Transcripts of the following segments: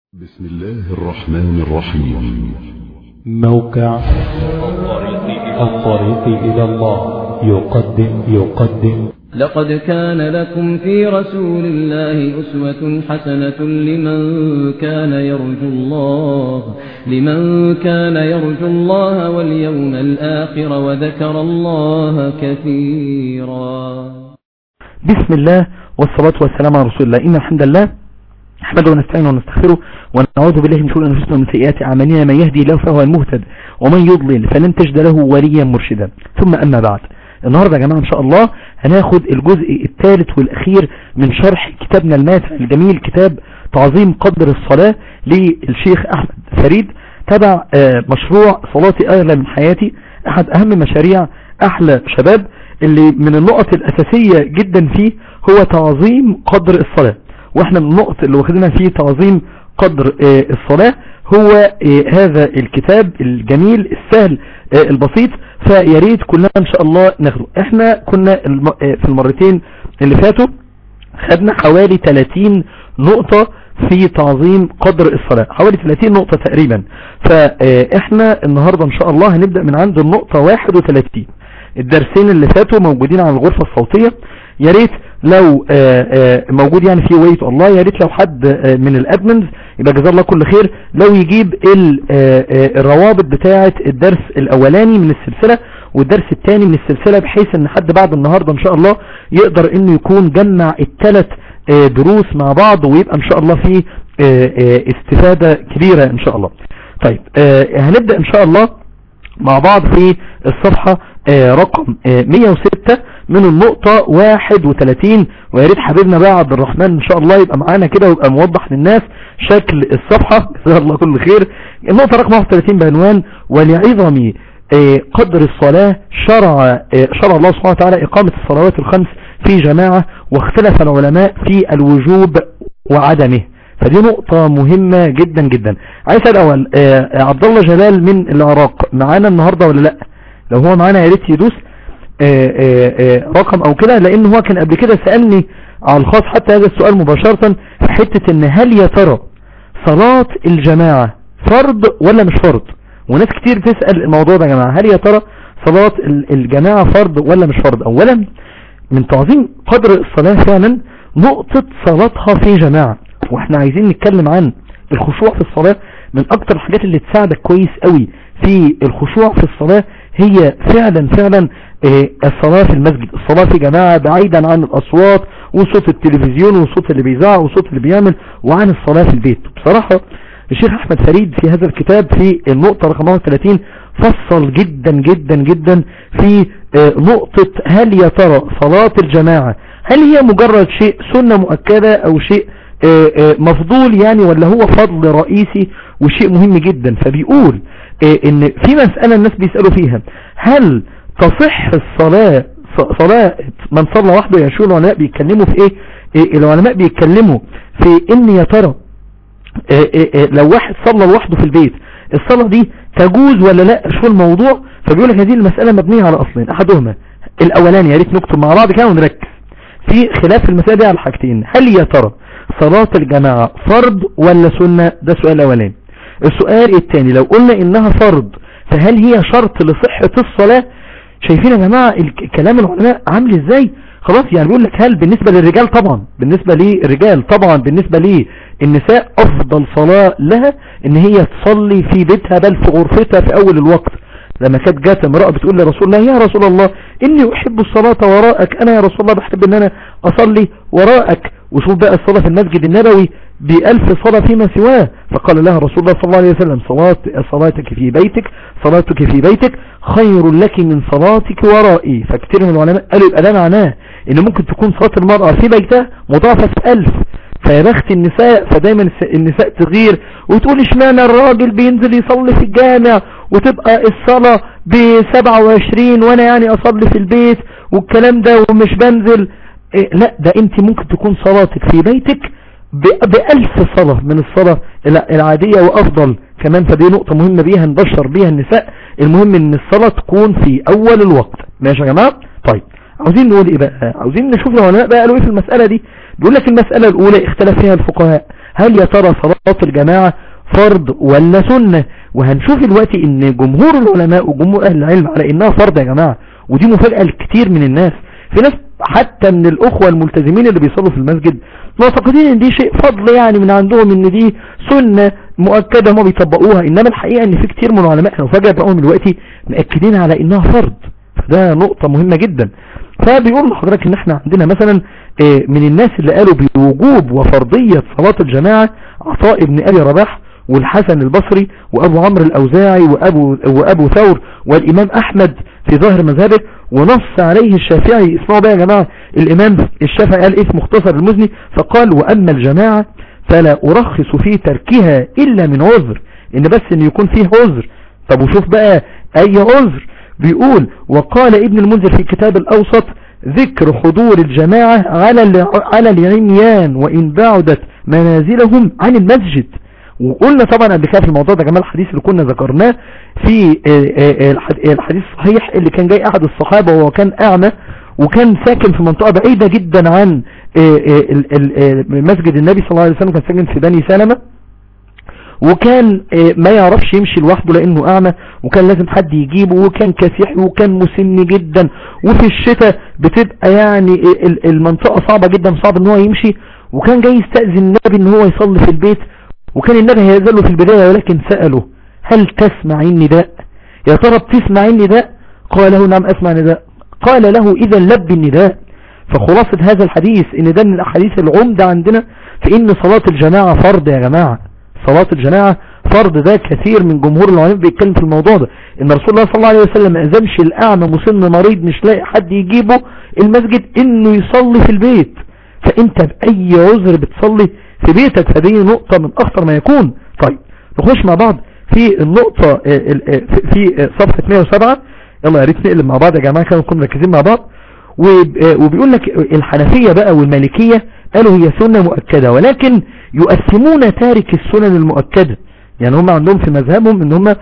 بسم الله الرحمن الرحيم موقع الطريق إلى الله يقدم يقدم لقد كان لكم في رسول الله أسوة حسنة لمن كان يرجو الله لمن كان يرجو الله واليوم الآخر وذكر الله كثيرا بسم الله والصلاة والسلام على رسول الله إن الحمد لله نحمده ونستعينه ونستغفره ونعوذ بالله من شرور أنفسنا ومن سيئات أعمالنا من يهدي الله فهو المهتد ومن يضلل فلن تجد له وليا مرشدا ثم أما بعد النهاردة يا جماعة إن شاء الله هناخد الجزء الثالث والأخير من شرح كتابنا الماتع الجميل كتاب تعظيم قدر الصلاة للشيخ أحمد فريد تبع آه، مشروع صلاتي أغلى من حياتي أحد أهم مشاريع أحلى شباب اللي من النقط الأساسية جدا فيه هو تعظيم قدر الصلاة واحنا من النقط اللي واخدينها فيه تعظيم قدر آه، الصلاة هو آه، هذا الكتاب الجميل السهل آه، البسيط فياريت كلنا ان شاء الله ناخده احنا كنا الم- آه، في المرتين اللي فاتوا خدنا حوالي 30 نقطة في تعظيم قدر الصلاة حوالي 30 نقطة تقريبا فاحنا النهاردة ان شاء الله هنبدأ من عند النقطة 31 الدرسين اللي فاتوا موجودين على الغرفة الصوتية يا ريت لو آه، آه، موجود يعني في ويت الله يا ريت لو حد آه، من الادمنز يبقى جزاه الله كل خير لو يجيب ال- آه، آه، الروابط بتاعة الدرس الاولاني من السلسلة والدرس الثاني من السلسلة بحيث ان حد بعد النهاردة ان شاء الله يقدر انه يكون جمع الثلاث دروس مع بعض ويبقى ان شاء الله في آه، آه، استفادة كبيرة ان شاء الله طيب آه، هنبدأ ان شاء الله مع بعض في الصفحة آه، رقم آه، 106 من النقطة 31 ويا ريت حبيبنا بقى عبد الرحمن ان شاء الله يبقى معانا كده ويبقى موضح للناس شكل الصفحة جزاه الله كل خير النقطة رقم 31 بعنوان ولعظم آه، قدر الصلاة شرع آه، شرع الله سبحانه وتعالى إقامة الصلوات الخمس في جماعة واختلف العلماء في الوجوب وعدمه فدي نقطة مهمة جدا جدا عايز اسال الاول آه، عبد الله جلال من العراق معانا النهاردة ولا لا لو هو معانا يا ريت يدوس آه، آه، آه، رقم او كده لان هو كان قبل كده سألني على الخاص حتى هذا السؤال مباشرة في حتة ان هل يا ترى صلاة الجماعة فرض ولا مش فرض وناس كتير تسأل الموضوع ده يا جماعة هل يا ترى صلاة ال- الجماعة فرض ولا مش فرض اولا من تعظيم قدر الصلاة فعلا نقطة صلاتها في جماعة واحنا عايزين نتكلم عن الخشوع في الصلاة من اكتر الحاجات اللي تساعدك كويس قوي في الخشوع في الصلاة هي فعلا فعلا آه، الصلاة في المسجد الصلاة في جماعة بعيدا عن الاصوات وصوت التلفزيون وصوت اللي بيزعق وصوت اللي بيعمل وعن الصلاة في البيت بصراحة الشيخ احمد فريد في هذا الكتاب في النقطة رقم 31 فصل جدا جدا جدا في آه، نقطة هل يا ترى صلاة الجماعة هل هي مجرد شيء سنة مؤكدة او شيء آه، آه، مفضول يعني ولا هو فضل رئيسي وشيء مهم جدا فبيقول آه، ان في مسألة الناس بيسألوا فيها هل تصح الصلاة ص- صلاة من صلى وحده يا شو العلماء بيتكلموا في ايه آه، العلماء بيتكلموا في ان يا ترى آه، آه، آه، لو واحد صلى لوحده في البيت الصلاة دي تجوز ولا لا شو الموضوع فبيقول لك هذه المسألة مبنية على اصلين احدهما الاولاني يا ريت نكتب مع بعض كده ونركز في خلاف المسألة دي على حاجتين هل يا ترى صلاة الجماعة فرض ولا سنة ده سؤال اولاني السؤال الثاني لو قلنا انها فرض فهل هي شرط لصحة الصلاة شايفين يا جماعة الك- كلام العلماء عامل ازاي خلاص يعني بيقول لك هل بالنسبة للرجال طبعا بالنسبة للرجال طبعا بالنسبة للنساء افضل صلاة لها ان هي تصلي في بيتها بل في غرفتها في اول الوقت لما كانت جات امرأة بتقول لرسول الله يا رسول الله اني احب الصلاة وراءك انا يا رسول الله بحب ان انا اصلي وراءك وشوف بقى الصلاة في المسجد النبوي بألف صلاة فيما سواه فقال لها رسول الله صلى الله عليه وسلم صلاة صلاتك في بيتك صلاتك في بيتك خير لك من صلاتك ورائي فكتير من العلماء قالوا يبقى ده معناه ان ممكن تكون صلاة المرأة في بيتها مضاعفة في ألف فيا بخت النساء فدايما الس- النساء تغير وتقول اشمعنى الراجل بينزل يصلي في الجامع وتبقى الصلاة ب 27 وانا يعني اصلي في البيت والكلام ده ومش بنزل إيه لا ده انت ممكن تكون صلاتك في بيتك ب- بألف صلاة من الصلاة الع- العادية وافضل كمان فدي نقطة مهمة بيها نبشر بيها النساء المهم ان الصلاة تكون في اول الوقت ماشي يا جماعة طيب عاوزين نقول ايه بقى عاوزين نشوف العلماء بقى قالوا ايه في المسألة دي بيقول لك المسألة الاولى اختلف فيها الفقهاء هل يا ترى صلاة الجماعة فرض ولا سنة وهنشوف دلوقتي ان جمهور العلماء وجمهور اهل العلم على انها فرض يا جماعة ودي مفاجأة لكتير من الناس في ناس حتى من الاخوة الملتزمين اللي بيصلوا في المسجد معتقدين ان دي شيء فضل يعني من عندهم ان دي سنة مؤكدة هم بيطبقوها انما الحقيقة ان في كتير من العلماء احنا فجأة بقوا دلوقتي مأكدين على انها فرض فده نقطة مهمة جدا فبيقول لحضرتك ان احنا عندنا مثلا آه، من الناس اللي قالوا بوجوب وفرضية صلاة الجماعة عطاء ابن ابي رباح والحسن البصري وابو عمرو الاوزاعي وابو, وابو ثور والامام احمد في ظاهر مذهبه ونص عليه الشافعي اسمعوا بقى يا جماعة الامام الشافعي قال ايه في مختصر المزني فقال واما الجماعة فلا ارخص في تركها الا من عذر ان بس ان يكون فيه عذر طب وشوف بقى اي عذر بيقول وقال ابن المنذر في كتاب الاوسط ذكر حضور الجماعة على الع- على العميان وان بعدت منازلهم عن المسجد وقلنا طبعا قبل كده في الموضوع ده جمال الحديث اللي كنا ذكرناه في آه، آه، الحد- الحديث الصحيح اللي كان جاي احد الصحابة وهو كان اعمى وكان ساكن في منطقة بعيدة جدا عن آه، آه، ال- ال- آه، مسجد النبي صلى الله عليه وسلم كان ساكن في بني سلمة وكان آه، ما يعرفش يمشي لوحده لانه اعمى وكان لازم حد يجيبه وكان كسيح وكان مسن جدا وفي الشتاء بتبقى يعني ال- المنطقة صعبة جدا صعب ان هو يمشي وكان جاي يستأذن النبي ان هو يصلي في البيت وكان النبي هيأذن له في البداية ولكن سأله هل تسمع النداء يا ترى بتسمع النداء قال له نعم اسمع النداء قال له اذا لب النداء فخلاصة هذا الحديث ان ده من الاحاديث العمدة عندنا في ان صلاة الجماعة فرض يا جماعة صلاة الجماعة فرض ده كثير من جمهور العلماء بيتكلم في الموضوع ده ان رسول الله صلى الله عليه وسلم ما اذنش الاعمى مسن مريض مش لاقي حد يجيبه المسجد انه يصلي في البيت فانت باي عذر بتصلي في بيتك فدي نقطة من اخطر ما يكون طيب نخش مع بعض في النقطة آه، ال- آه، في- في آه، صفحة 107 يلا يا ريت نقلب مع بعض يا جماعة كانوا نكون مركزين مع بعض وب- آه، وبيقول لك الحنفية بقى والمالكية قالوا هي سنة مؤكدة ولكن يؤثمون تارك السنن المؤكدة يعني هم عندهم في مذهبهم ان هم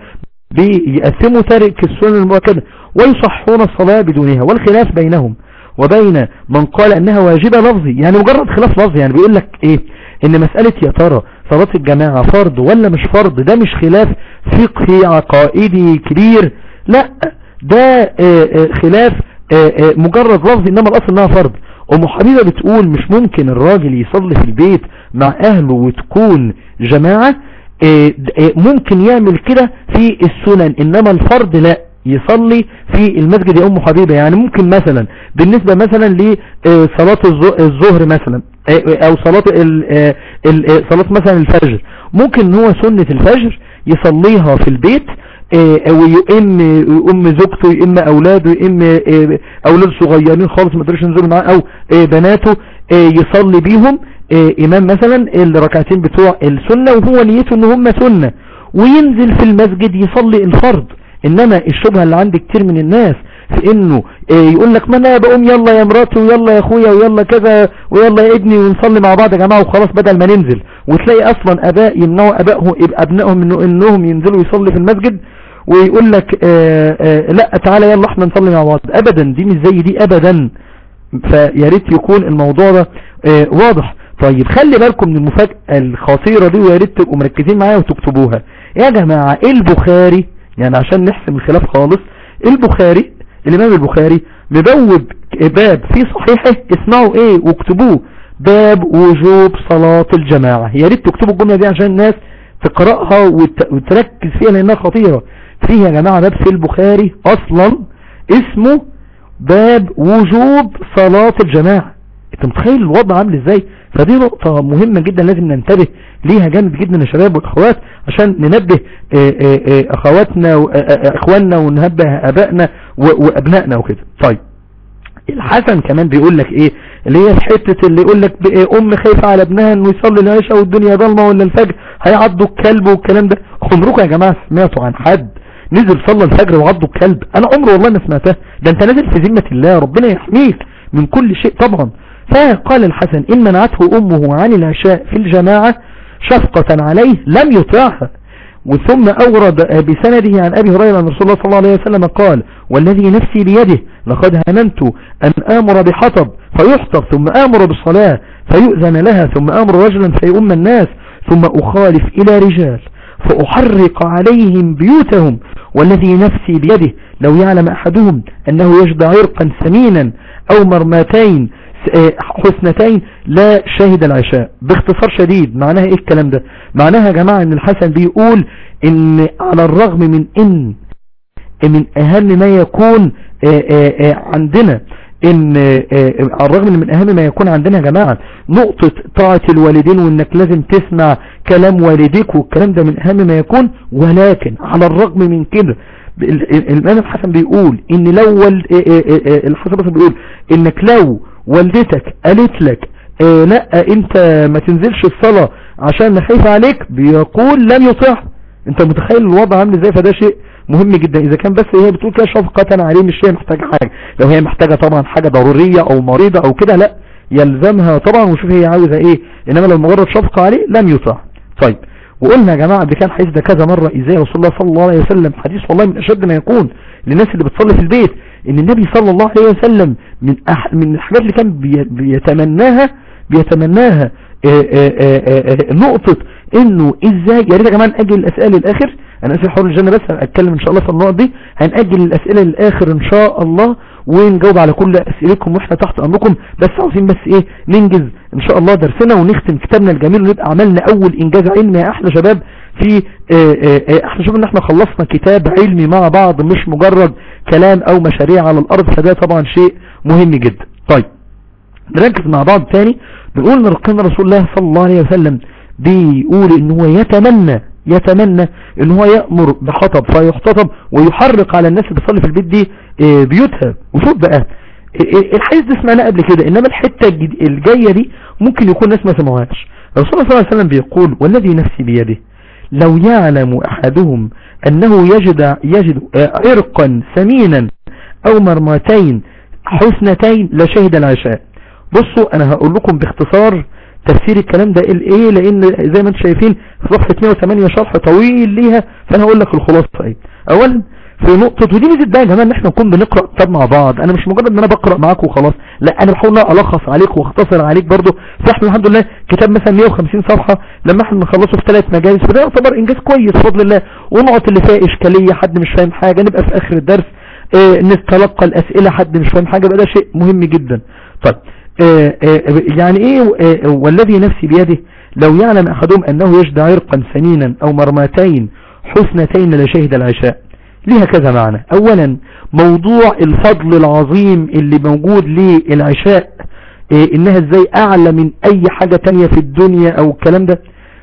بيأثموا تارك السنن المؤكدة ويصحون الصلاة بدونها والخلاف بينهم وبين من قال انها واجبة لفظي يعني مجرد خلاف لفظي يعني بيقول لك ايه ان مسألة يا ترى صلاة الجماعة فرض ولا مش فرض ده مش خلاف فقهي عقائدي كبير لا ده آه، آه، خلاف آه، آه، مجرد لفظ انما الاصل انها فرض ام حبيبة بتقول مش ممكن الراجل يصلي في البيت مع اهله وتكون جماعة آه، د- آه، ممكن يعمل كده في السنن انما الفرض لا يصلي في المسجد يا ام حبيبة يعني ممكن مثلا بالنسبة مثلا لصلاة الظهر مثلا آه، آه، او صلاة ال- آه، ال- آه، صلاة مثلا الفجر ممكن ان هو سنة الفجر يصليها في البيت آه، ويؤم يؤم زوجته يؤم اولاده يؤم آه، اولاد صغيرين خالص ما يقدرش ينزلوا معاه او آه، بناته آه، يصلي بيهم آه، امام مثلا الركعتين بتوع السنة وهو نيته ان هم سنة وينزل في المسجد يصلي الفرض انما الشبهة اللي عند كتير من الناس في انه آه، يقول لك ما انا بقوم يلا يا مراتي ويلا يا اخويا ويلا كذا ويلا يا ابني ونصلي مع بعض يا جماعة وخلاص بدل ما ننزل وتلاقي اصلا اباء يمنعوا ابائهم ابنائهم انه انهم ينزلوا يصلي في المسجد ويقول لك آه آه لا تعالى يلا احنا نصلي مع بعض ابدا دي مش زي دي ابدا فيا ريت يكون الموضوع ده آه واضح طيب خلي بالكم من المفاجأة الخطيرة دي ويا ريت تبقوا مركزين معايا وتكتبوها يا جماعة البخاري يعني عشان نحسم الخلاف خالص البخاري الامام البخاري مبوب باب في صحيحه اسمعوا ايه واكتبوه باب وجوب صلاة الجماعة يا ريت تكتبوا الجملة دي عشان الناس تقرأها وت- وتركز فيها لانها خطيرة فيها يا جماعة باب في البخاري اصلا اسمه باب وجوب صلاة الجماعة انت متخيل الوضع عامل ازاي فدي نقطة مهمة جدا لازم ننتبه ليها جامد جدا يا شباب واخوات عشان ننبه اه اه اه اخواتنا واخواننا وننبه ابائنا و- وابنائنا وكده طيب الحسن كمان بيقول لك ايه اللي هي الحتة اللي يقول لك بإيه ام خايفة على ابنها انه يصلي العشاء والدنيا ضلمة ولا الفجر هيعضوا الكلب والكلام ده عمركم يا جماعة سمعتوا عن حد نزل صلى الفجر وعضوا الكلب انا عمري والله ما سمعتها ده انت نازل في ذمة الله ربنا يحميك من كل شيء طبعا فقال الحسن ان منعته امه عن العشاء في الجماعة شفقة عليه لم يطيعها وثم أورد بسنده عن أبي هريرة أن رسول الله صلى الله عليه وسلم قال والذي نفسي بيده لقد هممت أن آمر بحطب فيحطب ثم آمر بالصلاة فيؤذن لها ثم آمر رجلا فيؤم الناس ثم أخالف إلى رجال فأحرق عليهم بيوتهم والذي نفسي بيده لو يعلم أحدهم أنه يجد عرقا ثمينا أو مرمتين حسنتين لا شهد العشاء باختصار شديد معناها ايه الكلام ده معناها يا جماعة ان الحسن بيقول ان على الرغم من ان من اهم ما يكون عندنا ان على الرغم من اهم ما يكون عندنا يا جماعة نقطة طاعة الوالدين وانك لازم تسمع كلام والديك والكلام ده من اهم ما يكون ولكن على الرغم من كده الامام الحسن بيقول ان لو الحسن بيقول انك لو والدتك قالت لك اه لا انت ما تنزلش الصلاة عشان خايفة عليك بيقول لم يطيع انت متخيل الوضع عامل ازاي فده شيء مهم جدا اذا كان بس هي بتقول كده شفقة عليه مش هي محتاجة حاجة لو هي محتاجة طبعا حاجة ضرورية او مريضة او كده لا يلزمها طبعا وشوف هي عاوزة ايه انما لو مجرد شفقة عليه لم يطاع طيب وقلنا يا جماعة ده كان حديث ده كذا مرة ازاي رسول الله صلى الله عليه وسلم حديث والله من اشد ما يكون للناس اللي بتصلي في البيت ان النبي صلى الله عليه وسلم من أح من الحاجات اللي كان بيتمناها بيتمناها آآ آآ آآ نقطة انه ازاي يا ريت يا جماعة نأجل الاسئلة للاخر انا اسئلة حول الجنة بس هتكلم ان شاء الله في النقط دي هنأجل الاسئلة للاخر ان شاء الله ونجاوب على كل اسئلتكم واحنا تحت امركم بس عاوزين بس ايه ننجز ان شاء الله درسنا ونختم كتابنا الجميل ونبقى عملنا اول انجاز علمي يا احلى شباب في احنا شوف ان احنا خلصنا كتاب علمي مع بعض مش مجرد كلام او مشاريع على الارض فده طبعا شيء مهم جدا طيب نركز مع بعض تاني بنقول ان رقم رسول الله صلى الله عليه وسلم بيقول ان هو يتمنى يتمنى ان هو يأمر بحطب فيحتطب ويحرق على الناس اللي بتصلي في البيت دي بيوتها وشوف بقى الحديث ده سمعناه قبل كده انما الحتة الجاية دي ممكن يكون ناس ما سمعوهاش الرسول صلى الله عليه وسلم بيقول والذي نفسي بيده لو يعلم احدهم انه يجد يجد عرقا ثمينا او مرمتين حسنتين لشهد العشاء بصوا انا هقول لكم باختصار تفسير الكلام ده ايه لان زي ما انتم شايفين في صفحة 108 شرح طويل ليها فانا هقول لك الخلاصة ايه اولا في نقطة ودي ميزة بقى يا جماعة ان احنا نكون بنقرأ كتاب مع بعض انا مش مجرد ان انا بقرأ معاك وخلاص لا انا بحاول الخص عليك واختصر عليك برضو فاحنا الحمد لله كتاب مثلا 150 صفحة لما احنا نخلصه في ثلاث مجالس فده يعتبر انجاز كويس بفضل الله ونقط اللي فيها اشكالية حد مش فاهم حاجة نبقى في اخر الدرس اه نتلقى الاسئلة حد مش فاهم حاجة بقى ده شيء مهم جدا طيب اه اه يعني ايه والذي نفسي بيده لو يعلم احدهم انه يجد عرقا ثمينا او مرمتين حسنتين لشهد العشاء ليها كذا معنى اولا موضوع الفضل العظيم اللي موجود للعشاء إيه انها ازاي اعلى من اي حاجة تانية في الدنيا او الكلام ده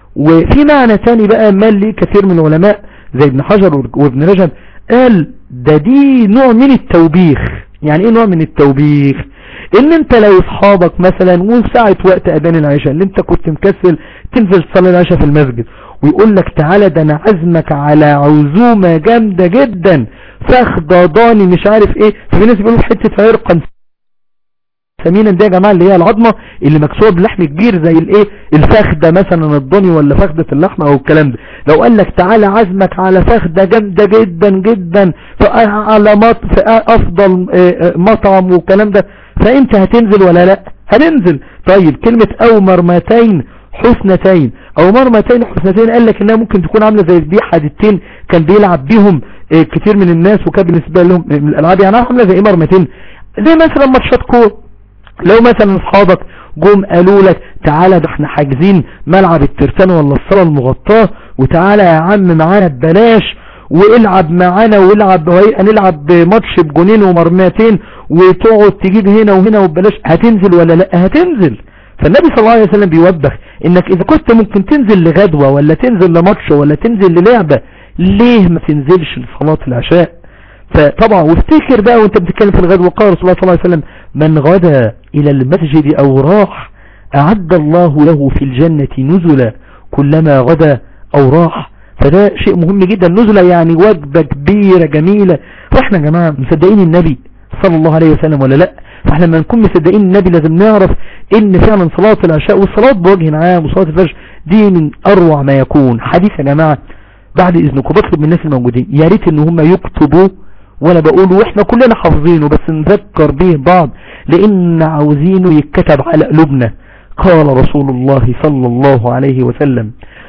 وفي معنى تاني بقى مال ليه كثير من العلماء زي ابن حجر وابن رجب قال ده دي نوع من التوبيخ يعني ايه نوع من التوبيخ ان انت لو اصحابك مثلا وساعة وقت اذان العشاء اللي انت كنت مكسل تنزل تصلي العشاء في المسجد ويقول لك تعالى ده انا عزمك على عزومة جامدة جدا فخدة ضاني مش عارف ايه في ناس بيقولوا في حتة عرقا ثمينا دي يا جماعة اللي هي العظمة اللي مكسوة بلحم كبير زي الايه الفخدة مثلا الضاني ولا فخدة اللحمة او الكلام ده لو قال لك تعالى عزمك على فخدة جامدة جدا جدا في على مط في افضل مطعم والكلام ده فانت هتنزل ولا لا هننزل طيب كلمة او مرمتين حسنتين او مرمتين حسنتين قال لك انها ممكن تكون عاملة زي دي حديدتين كان بيلعب بيهم كتير من الناس وكان بالنسبة لهم من الالعاب يعني عاملة زي ايه مرمتين زي مثلا ماتشات كوره لو مثلا اصحابك جم قالوا لك تعالى ده احنا حاجزين ملعب الترتان ولا الصالة المغطاة وتعالى يا عم معانا ببلاش والعب معانا والعب هنلعب ماتش بجونين ومرميتين وتقعد تجيب هنا وهنا وببلاش هتنزل ولا لا هتنزل فالنبي صلى الله عليه وسلم بيوبخ انك اذا كنت ممكن تنزل لغدوة ولا تنزل لماتش ولا تنزل للعبة ليه ما تنزلش لصلاة العشاء فطبعا وافتكر بقى وانت بتتكلم في الغدوة قال رسول الله صلى الله عليه وسلم من غدا الى المسجد او راح اعد الله له في الجنة نزلا كلما غدا او راح فده شيء مهم جدا نزلة يعني وجبة كبيرة جميلة واحنا يا جماعة مصدقين النبي صلى الله عليه وسلم ولا لا فاحنا لما نكون مصدقين النبي لازم نعرف ان فعلا صلاة العشاء والصلاة بوجه عام وصلاة الفجر دي من اروع ما يكون حديث يا جماعة بعد اذنكم بطلب من الناس الموجودين يا ريت ان هم يكتبوا وانا بقول واحنا كلنا حافظينه بس نذكر به بعض لان عاوزينه يتكتب على قلوبنا قال رسول الله صلى الله عليه وسلم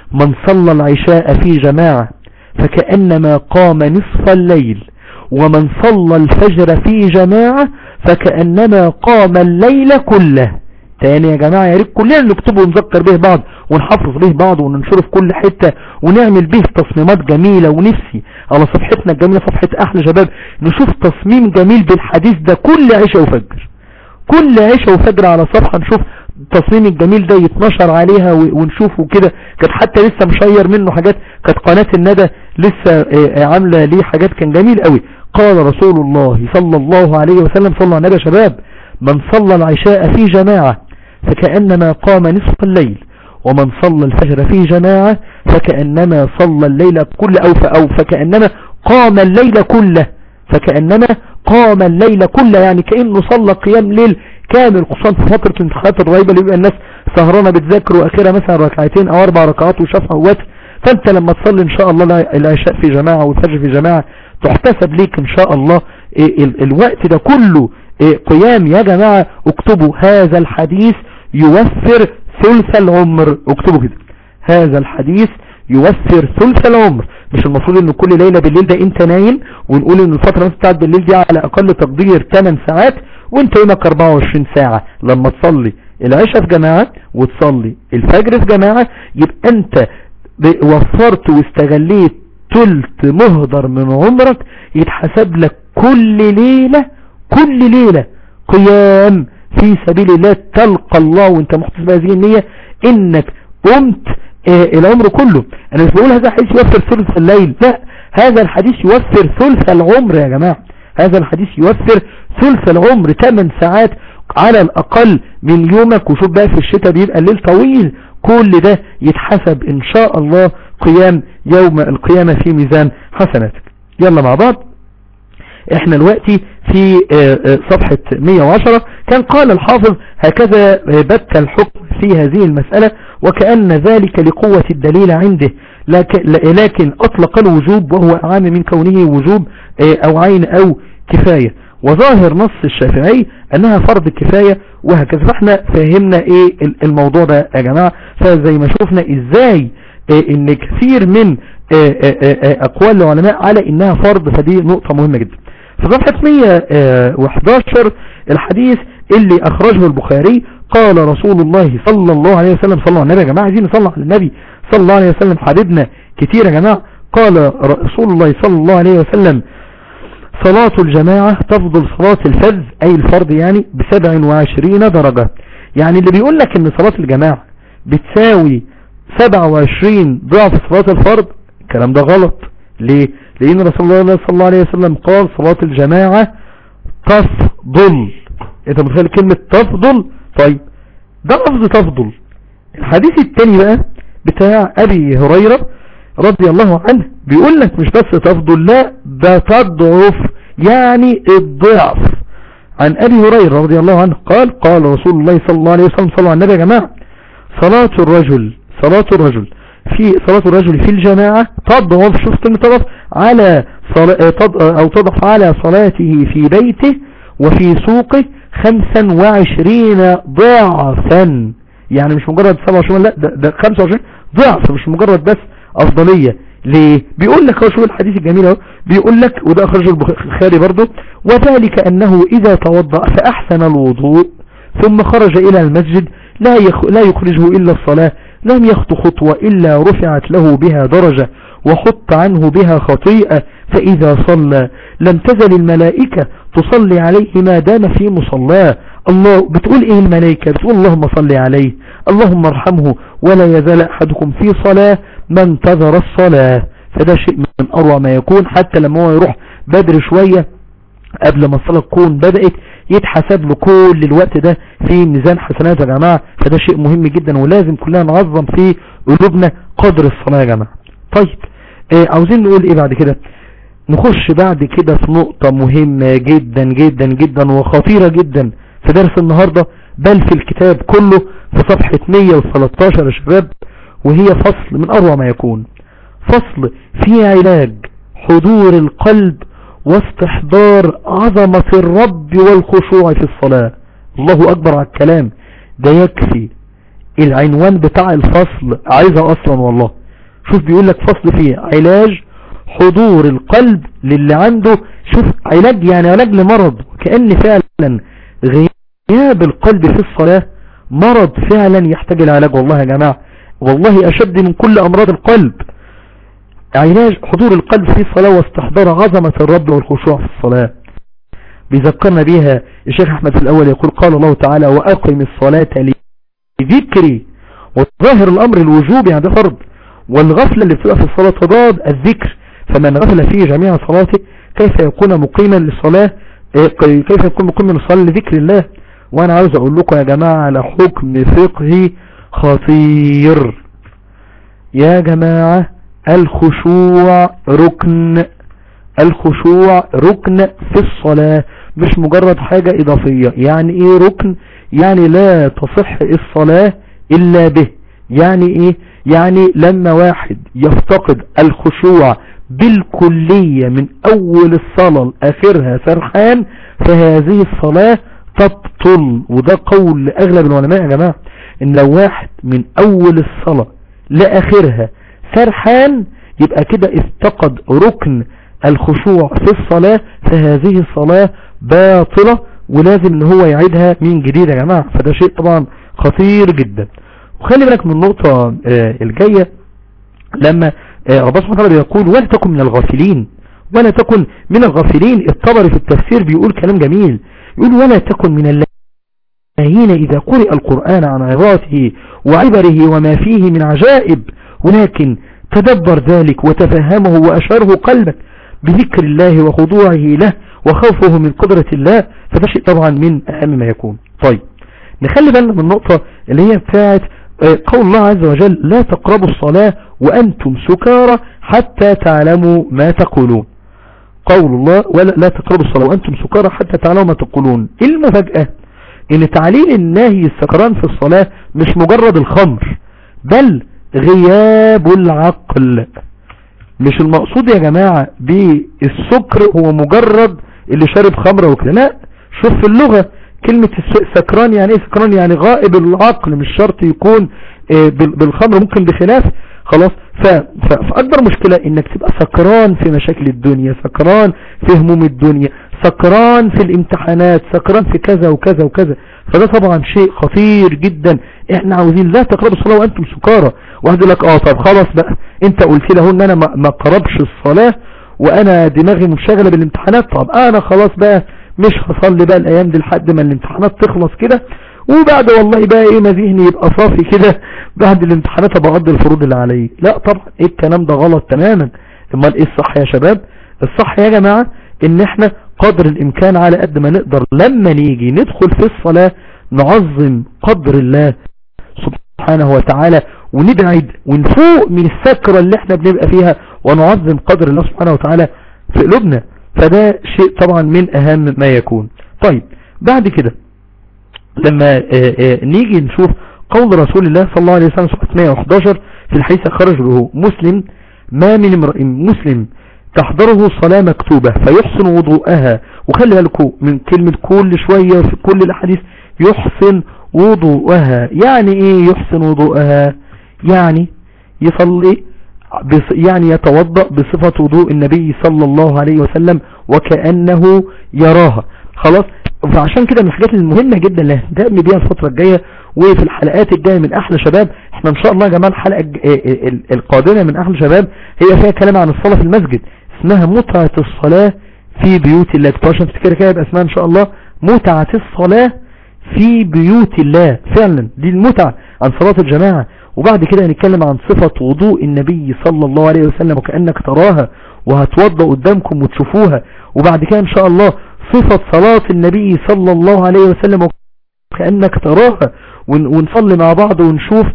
من صلى العشاء في جماعة فكأنما قام نصف الليل ومن صلى الفجر في جماعة فكأنما قام الليل كله تاني يا جماعة يا ريت كلنا نكتبه ونذكر به بعض ونحفظ به بعض وننشره في كل حتة ونعمل به تصميمات جميلة ونفسي على صفحتنا الجميلة صفحة احلى شباب نشوف تصميم جميل بالحديث ده كل عشاء وفجر كل عشاء وفجر على صفحة نشوف التصميم الجميل ده يتنشر عليها ونشوفه كده كانت حتى لسه مشير منه حاجات كانت قناة الندى لسه عاملة ليه حاجات كان جميل قوي قال رسول الله صلى الله عليه وسلم صلى على النبي يا شباب من صلى العشاء في جماعة فكأنما قام نصف الليل ومن صلى الفجر في جماعة فكأنما صلى الليل كله أو, أو فكأنما قام الليل كله فكأنما قام الليل كله يعني كأنه صلى قيام ليل كامل خصوصا في فترة الامتحانات الرهيبة اللي بيبقى الناس سهرانة بتذاكر واخرها مثلا ركعتين او اربع ركعات وشفع ووتر فانت لما تصلي ان شاء الله العشاء في جماعة والفجر في جماعة تحتسب ليك ان شاء الله الوقت ده كله قيام يا جماعة اكتبوا هذا الحديث يوفر ثلث العمر اكتبوا كده هذا الحديث يوفر ثلث العمر مش المفروض ان كل ليلة بالليل ده انت نايم ونقول ان الفترة بتاعت بالليل دي على اقل تقدير 8 ساعات وانت يومك 24 ساعة لما تصلي العشاء في جماعة وتصلي الفجر في جماعة يبقى انت وفرت واستغليت تلت مهدر من عمرك يتحسب لك كل ليلة كل ليلة قيام في سبيل الله تلقى الله وانت محتسب هذه النية انك قمت اه العمر كله انا مش بقول هذا الحديث يوفر ثلث الليل لا هذا الحديث يوفر ثلث العمر يا جماعة هذا الحديث يوفر ثلث العمر 8 ساعات على الاقل من يومك وشوف بقى في الشتاء بيبقى الليل طويل كل ده يتحسب ان شاء الله قيام يوم القيامة في ميزان حسناتك يلا مع بعض احنا دلوقتي في صفحة 110 كان قال الحافظ هكذا بت الحكم في هذه المسألة وكأن ذلك لقوة الدليل عنده لكن اطلق الوجوب وهو اعام من كونه وجوب او عين او كفاية وظاهر نص الشافعي انها فرض كفاية وهكذا فاحنا فهمنا ايه الموضوع ده يا جماعة فزي ما شوفنا ازاي ان كثير من اقوال العلماء على انها فرض فدي نقطة مهمة جدا في صفحة 111 الحديث اللي اخرجه البخاري قال رسول الله صلى الله عليه وسلم صلى الله عليه وسلم يا جماعة عايزين نصلى على النبي صلى الله عليه وسلم حبيبنا كتير يا جماعة قال رسول الله صلى الله عليه وسلم صلاة الجماعة تفضل صلاة الفذ اي الفرض يعني بسبع وعشرين درجة يعني اللي بيقول لك ان صلاة الجماعة بتساوي 27 ضعف صلاة الفرض الكلام ده غلط ليه لان رسول الله صلى الله عليه وسلم قال صلاة الجماعة تفضل انت متخيل كلمة تفضل طيب ده لفظ تفضل الحديث التاني بقى بتاع ابي هريرة رضي الله عنه بيقول لك مش بس تفضل لا ده تضعف يعني الضعف عن ابي هريرة رضي الله عنه قال قال رسول الله صلى الله عليه وسلم صلى على النبي يا جماعة صلاة الرجل صلاة الرجل في صلاة الرجل في الجماعة تضعف شوف كلمة تضعف على او تضعف على صلاته في بيته وفي سوقه 25 ضعفا يعني مش مجرد 27 لا ده, ده 25 ضعف مش مجرد بس افضلية ليه بيقول لك هو شوف الحديث الجميل اهو بيقول لك وده اخرجه البخاري برضه وذلك انه اذا توضأ فاحسن الوضوء ثم خرج الى المسجد لا لا يخرجه الا الصلاة لم يخط خطوة الا رفعت له بها درجة وحط عنه بها خطيئة فاذا صلى لم تزل الملائكة تصلي عليه ما دام في مصلاه الله بتقول ايه الملائكة بتقول اللهم صل عليه اللهم ارحمه ولا يزال احدكم في صلاة ما انتظر الصلاة فده شيء من اروع ما يكون حتى لما هو يروح بدري شوية قبل ما الصلاة تكون بدأت يتحسب له كل الوقت ده في ميزان حسنات يا جماعة فده شيء مهم جدا ولازم كلنا نعظم في قلوبنا قدر الصلاة يا جماعة طيب اه عاوزين نقول ايه بعد كده نخش بعد كده في نقطة مهمة جدا جدا جدا وخطيرة جدا في درس النهاردة بل في الكتاب كله في صفحة 113 يا شباب وهي فصل من أروع ما يكون فصل في علاج حضور القلب واستحضار عظمة الرب والخشوع في الصلاة الله أكبر على الكلام ده يكفي العنوان بتاع الفصل عايزها اصلا والله شوف بيقول لك فصل فيه علاج حضور القلب للي عنده شوف علاج يعني علاج لمرض كأن فعلا غياب القلب في الصلاة مرض فعلا يحتاج العلاج والله يا جماعة والله أشد من كل أمراض القلب علاج حضور القلب في الصلاة واستحضار عظمة الرب والخشوع في الصلاة بيذكرنا بيها الشيخ أحمد في الأول يقول قال الله تعالى وأقم الصلاة لذكري وظاهر الأمر الوجوب يعني ده فرض والغفلة اللي بتبقى في الصلاة تضاد الذكر فمن غفل في جميع صلاته كيف يكون مقيما للصلاة كيف يكون مقيما للصلاة لذكر الله وانا عاوز اقول لكم يا جماعة على حكم فقهي خطير يا جماعة الخشوع ركن الخشوع ركن في الصلاة مش مجرد حاجة اضافية يعني ايه ركن يعني لا تصح الصلاة الا به يعني ايه يعني لما واحد يفتقد الخشوع بالكلية من اول الصلاة لاخرها سرحان فهذه الصلاة تبطل وده قول اغلب العلماء يا جماعة ان لو واحد من اول الصلاة لاخرها سرحان يبقى كده افتقد ركن الخشوع في الصلاة فهذه الصلاة باطلة ولازم ان هو يعيدها من جديد يا جماعة فده شيء طبعا خطير جدا وخلي بالك من النقطة الجاية لما ربنا سبحانه وتعالى بيقول ولا تكن من الغافلين ولا تكن من الغافلين الطبري في التفسير بيقول كلام جميل يقول ولا تكن من الذين إذا قرئ القرآن عن عظاته وعبره وما فيه من عجائب ولكن تدبر ذلك وتفهمه وأشاره قلبك بذكر الله وخضوعه له وخوفه من قدرة الله فده شيء طبعا من أهم ما يكون طيب نخلي بالنا من النقطة اللي هي بتاعت قول الله عز وجل لا تقربوا الصلاة وأنتم سكارى حتى تعلموا ما تقولون قول الله ولا لا تقربوا الصلاة وأنتم سكارى حتى تعلموا ما تقولون المفاجأة ان تعليل النهي السكران في الصلاة مش مجرد الخمر بل غياب العقل مش المقصود يا جماعة بالسكر هو مجرد اللي شارب خمرة وكده لا شوف في اللغة كلمة سكران يعني ايه سكران يعني غائب العقل مش شرط يكون بالخمر ممكن بخلاف خلاص فأكبر مشكلة انك تبقى سكران في مشاكل الدنيا سكران في هموم الدنيا سكران في الامتحانات سكران في كذا وكذا وكذا فده طبعا شيء خطير جدا احنا عاوزين لا تقربوا الصلاة وانتم سكارى واحد يقول لك اه طب خلاص بقى انت قلت له ان انا ما قربش الصلاة وانا دماغي منشغلة بالامتحانات طب انا خلاص بقى مش هصلي بقى الايام دي لحد ما الامتحانات تخلص كده وبعد والله بقى ايه ما ذهني يبقى صافي كده بعد الامتحانات ابقى اقضي الفروض اللي عليا لا طبعا ايه الكلام ده غلط تماما امال ايه الصح يا شباب الصح يا جماعة ان احنا قدر الامكان على قد ما نقدر لما نيجي ندخل في الصلاة نعظم قدر الله سبحانه وتعالى ونبعد ونفوق من السكرة اللي احنا بنبقى فيها ونعظم قدر الله سبحانه وتعالى في قلوبنا فده شيء طبعا من اهم ما يكون طيب بعد كده لما اه اه نيجي نشوف قول رسول الله صلى الله عليه وسلم صفحة 111 في الحديث خرج له مسلم ما من امرئ مسلم تحضره صلاة مكتوبة فيحسن وضوءها وخلي بالكم من كلمة كل شوية في كل الأحاديث يحسن وضوءها يعني ايه يحسن وضوءها يعني يصلي يعني يتوضأ بصفة وضوء النبي صلى الله عليه وسلم وكأنه يراها خلاص فعشان كده من الحاجات المهمة جدا اللي هنهتم بيها الفترة الجاية وفي الحلقات الجاية من احلى شباب احنا ان شاء الله يا جماعة الحلقة القادمة من احلى شباب هي فيها كلام عن الصلاة في المسجد اسمها متعة الصلاة في بيوت الله عشان تفتكر كده يبقى اسمها ان شاء الله متعة الصلاة في بيوت الله فعلا دي المتعة عن صلاة الجماعة وبعد كده هنتكلم عن صفة وضوء النبي صلى الله عليه وسلم وكأنك تراها وهتوضى قدامكم وتشوفوها وبعد كده ان شاء الله صفة صلاة النبي صلى الله عليه وسلم وكأنك تراها ونصلي مع بعض ونشوف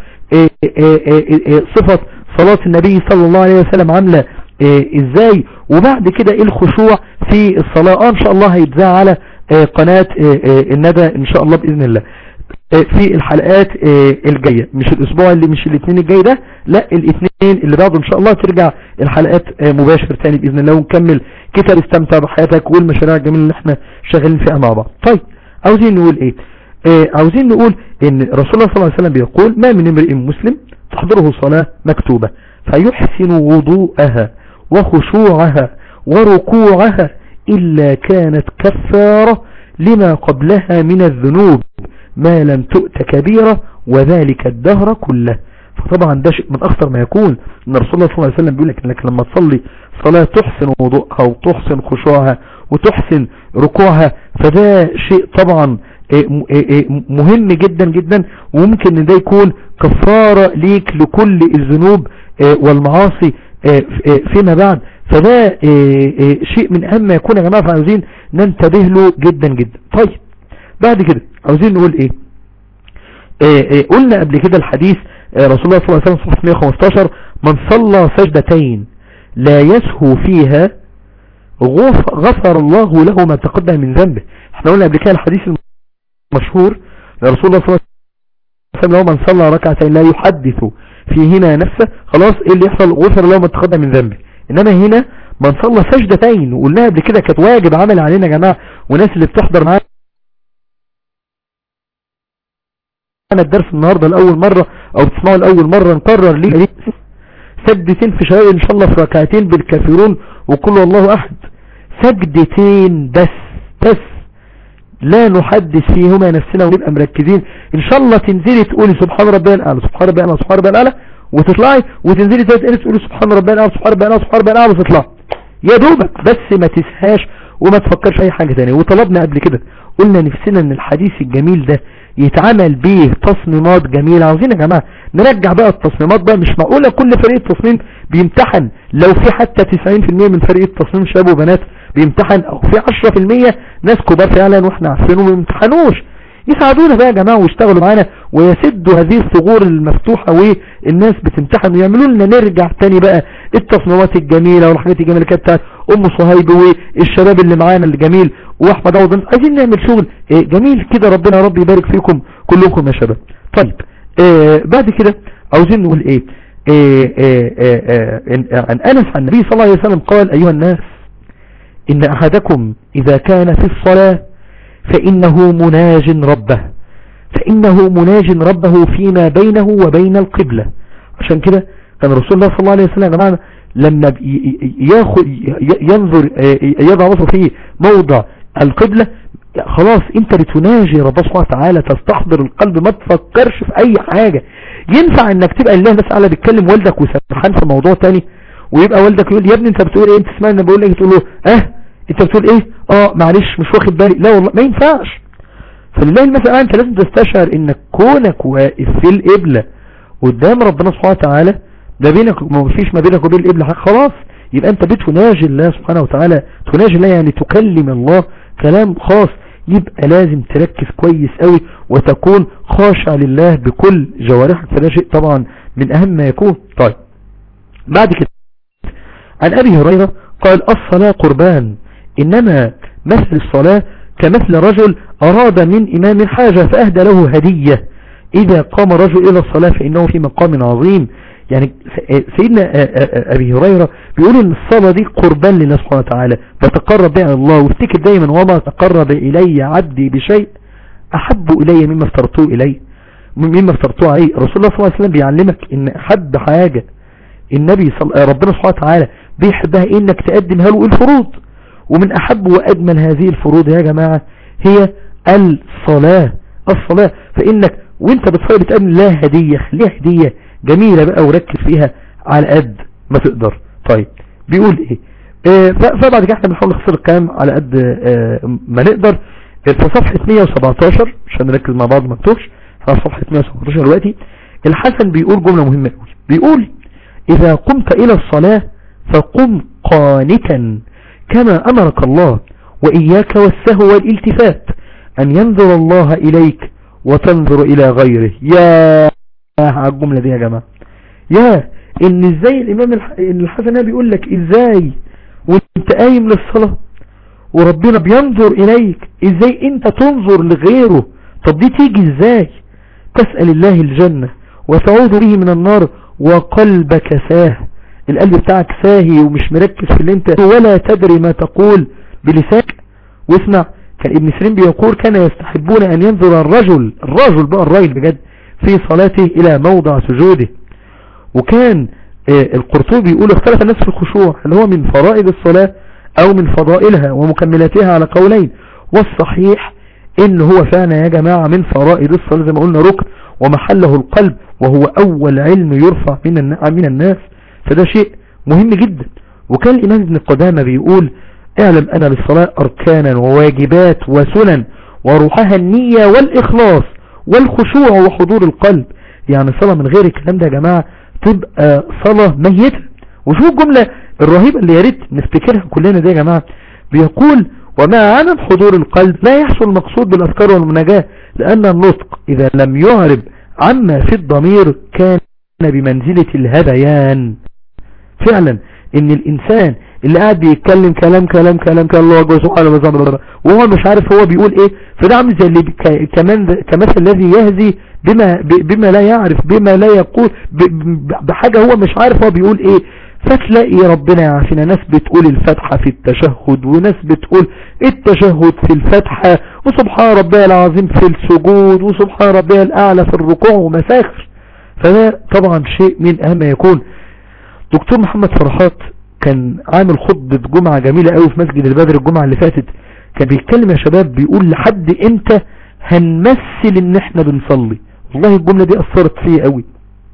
صفة صلاة النبي صلى الله عليه وسلم عاملة ازاي وبعد كده ايه الخشوع في الصلاة اه ان شاء الله هيتذاع على قناة الندى ان شاء الله بإذن الله في الحلقات الجاية مش الاسبوع اللي مش الاثنين الجاي ده لا الاثنين اللي بعده ان شاء الله ترجع الحلقات مباشر تاني بإذن الله ونكمل كتاب استمتع بحياتك والمشاريع الجميلة اللي احنا شغالين فيها مع بعض طيب عاوزين نقول ايه آه عاوزين نقول ان رسول الله صلى الله عليه وسلم بيقول ما من امرئ مسلم تحضره صلاة مكتوبة فيحسن وضوءها وخشوعها وركوعها إلا كانت كفارة لما قبلها من الذنوب ما لم تؤت كبيرة وذلك الدهر كله فطبعا ده شيء من أخطر ما يكون ان رسول الله صلى الله عليه وسلم بيقول لك انك لما تصلي صلاة تحسن وضوءها وتحسن خشوعها وتحسن ركوعها فده شيء طبعا مهم جدا جدا وممكن ان ده يكون كفارة ليك لكل الذنوب والمعاصي فيما بعد فده شيء من اهم ما يكون يا جماعة فعاوزين ننتبه له جدا جدا طيب بعد كده عاوزين نقول ايه قلنا قبل كده الحديث رسول الله صلى الله عليه وسلم صفحة 115 من صلى سجدتين لا يسهو فيها غفر الله له ما تقدم من ذنبه احنا قلنا قبل كده الحديث المشهور لرسول الله صلى الله عليه وسلم لو من صلى ركعتين لا يحدث فيهما نفسه خلاص ايه اللي يحصل غفر له ما تقدم من ذنبه انما هنا من صلى سجدتين وقلناها قبل كده كانت واجب عمل علينا يا جماعه وناس اللي بتحضر معانا الدرس النهاردة لأول مرة او تسمعه لأول مرة نقرر ليه سجدتين في شوائل ان شاء الله في ركعتين بالكافرون وكل الله احد سجدتين بس بس لا نحدث فيهما نفسنا ونبقى مركزين ان شاء الله تنزلي تقولي سبحان ربي الاعلى سبحان ربي الاعلى سبحان ربي الاعلى وتطلعي وتنزلي تاني تقولي سبحان ربي الاعلى سبحان ربي الاعلى سبحان ربي الاعلى وتطلعي يا دوبك بس ما تسهاش وما تفكرش في اي حاجة تانية وطلبنا قبل كده قلنا نفسنا ان الحديث الجميل ده يتعمل بيه تصميمات جميلة عاوزين يا جماعة نرجع بقى التصميمات بقى مش معقولة كل فريق تصميم بيمتحن لو في حتى 90% من فريق التصميم شباب وبنات بيمتحن او في 10% ناس كبار فعلا واحنا عارفينهم ما بيمتحنوش يساعدونا بقى يا جماعة ويشتغلوا معانا ويسدوا هذه الثغور المفتوحة والناس بتمتحن ويعملوا لنا نرجع تاني بقى التصميمات الجميلة والحاجات الجميلة كانت بتاعت ام صهيب والشباب اللي معانا الجميل واحمد عوض عايزين نعمل شغل جميل كده ربنا يا رب يبارك فيكم كلكم يا شباب طيب آه بعد كده عاوزين نقول ايه آه آه عن انس عن النبي صلى الله عليه وسلم قال ايها الناس ان احدكم اذا كان في الصلاة فانه مناج ربه فانه مناج ربه فيما بينه وبين القبلة عشان كده كان رسول الله صلى الله عليه وسلم معنا لما ياخد ينظر يضع راسه في موضع القبلة خلاص انت بتناجي ربنا سبحانه وتعالى تستحضر القلب ما تفكرش في اي حاجة ينفع انك تبقى الله بس على بيتكلم والدك وسرحان في موضوع تاني ويبقى والدك يقول يا ابني انت بتقول ايه انت تسمعني انا بقول ايه تقول له اه انت بتقول ايه اه معلش مش واخد بالي لا والله ما ينفعش فلله المثل انت لازم تستشعر انك كونك واقف في القبلة قدام ربنا سبحانه وتعالى ده بينك ما فيش ما بينك وبين القبلة خلاص يبقى انت بتناجي الله سبحانه وتعالى تناجي الله يعني تكلم الله كلام خاص يبقى لازم تركز كويس قوي وتكون خاشع لله بكل جوارحك فده شيء طبعا من اهم ما يكون طيب بعد كده عن ابي هريرة قال الصلاة قربان انما مثل الصلاة كمثل رجل اراد من امام حاجة فاهدى له هدية اذا قام رجل الى الصلاة فانه في مقام عظيم يعني سيدنا ابي هريرة بيقول ان الصلاة دي قربان لله سبحانه وتعالى بتقرب بها الله وافتكر دايما وما تقرب الي عبدي بشيء احب الي مما افترضته الي مما افترضته عليه رسول الله صلى الله عليه وسلم بيعلمك ان احب حاجة النبي صل... ربنا سبحانه وتعالى بيحبها انك تقدمها له الفروض ومن احب واجمل هذه الفروض يا جماعة هي الصلاة الصلاة فانك وانت بتصلي بتقدم لها هدية خليها هدية جميلة بقى وركز فيها على قد ما تقدر طيب بيقول ايه اه فبعد كده احنا بنحاول نخسر الكلام على قد اه ما نقدر في صفحة 117 عشان نركز مع بعض ما نتوهش في صفحة 117 دلوقتي الحسن بيقول جملة مهمة قوي بيقول اذا قمت الى الصلاة فقم قانتا كما امرك الله واياك والسهو والالتفات ان ينظر الله اليك وتنظر الى غيره يا على الجملة دي يا جماعة يا ان ازاي الامام الحسن بيقول لك ازاي وانت قايم للصلاة وربنا بينظر اليك ازاي انت تنظر لغيره طب دي تيجي ازاي تسأل الله الجنة وتعوذ به من النار وقلبك ساه القلب بتاعك ساهي ومش مركز في اللي انت ولا تدري ما تقول بلسانك واسمع كان ابن سيرين بيقول كان يستحبون ان ينظر الرجل الرجل بقى الراجل بجد في صلاته الى موضع سجوده وكان آه، القرطبي بيقول اختلف الناس في الخشوع هل هو من فرائض الصلاة او من فضائلها ومكملاتها على قولين والصحيح ان هو فعلا يا جماعة من فرائض الصلاة زي ما قلنا ركن ومحله القلب وهو اول علم يرفع من الن- من الناس فده شيء مهم جدا وكان الامام ابن قدامة بيقول اعلم ان للصلاة اركانا وواجبات وسنن وروحها النية والاخلاص والخشوع وحضور القلب يعني صلاة من غير الكلام ده يا جماعة تبقى صلاة ميتة وشوفوا الجملة الرهيبة اللي يا ريت نفتكرها كلنا دي يا جماعة بيقول ومع عدم حضور القلب لا يحصل المقصود بالأذكار والمناجاة لأن النطق إذا لم يعرب عما في الضمير كان بمنزلة الهذيان فعلا ان الانسان اللي قاعد بيتكلم كلام كلام كلام كلام الله اكبر سبحانه وتعالى وهو مش عارف هو بيقول ايه فده عامل زي اللي ك- كمان كمثل الذي يهزي بما ب- بما لا يعرف بما لا يقول ب- ب- بحاجة هو مش عارف هو بيقول ايه فتلاقي ربنا يعافينا ناس بتقول الفتحة في التشهد وناس بتقول التشهد في الفتحة وسبحان ربي العظيم في السجود وسبحان ربي الأعلى في الركوع ومساخر فده طبعا شيء من أهم ما يكون دكتور محمد فرحات كان عامل خطبة جمعة جميلة قوي في مسجد البدر الجمعة اللي فاتت كان بيتكلم يا شباب بيقول لحد امتى هنمثل ان احنا بنصلي والله الجملة دي اثرت فيا قوي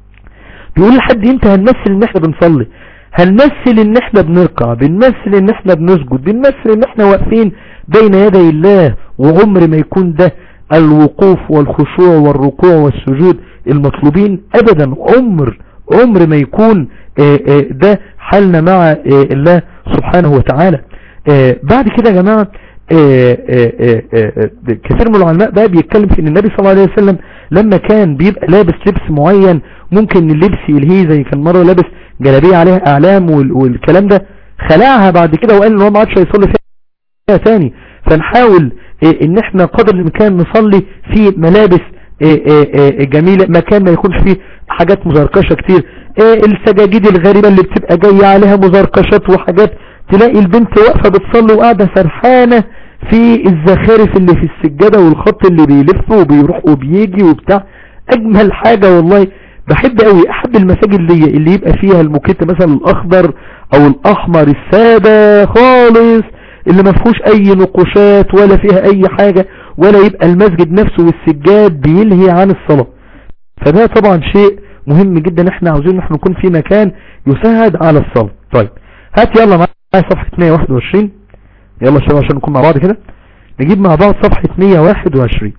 بيقول لحد امتى هنمثل ان احنا بنصلي هنمثل ان احنا بنركع بنمثل ان احنا بنسجد بنمثل ان احنا واقفين بين يدي الله وعمر ما يكون ده الوقوف والخشوع والركوع والسجود المطلوبين ابدا عمر عمر ما يكون آه، آه، ده حالنا مع آه، الله سبحانه وتعالى آه، بعد كده يا جماعة آه، آه، آه، آه، كثير من العلماء بقى بيتكلم في ان النبي صلى الله عليه وسلم لما كان بيبقى لابس لبس معين ممكن اللبس يلهيه زي كان مرة لابس جلابية عليها اعلام وال- والكلام ده خلعها بعد كده وقال ان هو ما عادش هيصلي فيها تاني فنحاول آه، ان احنا قدر الامكان نصلي في ملابس آه، آه، آه، جميلة مكان ما يكونش فيه حاجات مزركشة كتير آه، السجاجيد الغريبة اللي بتبقى جاية عليها مزركشات وحاجات تلاقي البنت واقفة بتصلي وقاعدة سرحانة في الزخارف اللي في السجادة والخط اللي بيلف وبيروح وبيجي وبتاع اجمل حاجة والله بحب قوي احب المساجد اللي, اللي يبقى فيها الموكيت مثلا الاخضر او الاحمر السادة خالص اللي ما فيهوش اي نقوشات ولا فيها اي حاجة ولا يبقى المسجد نفسه والسجاد بيلهي عن الصلاة فده طبعا شيء مهم جدا احنا عاوزين ان احنا نكون في مكان يساعد على الصلاة طيب هات يلا معايا صفحة 121 يلا شباب عشان نكون مع بعض كده نجيب مع بعض صفحة 121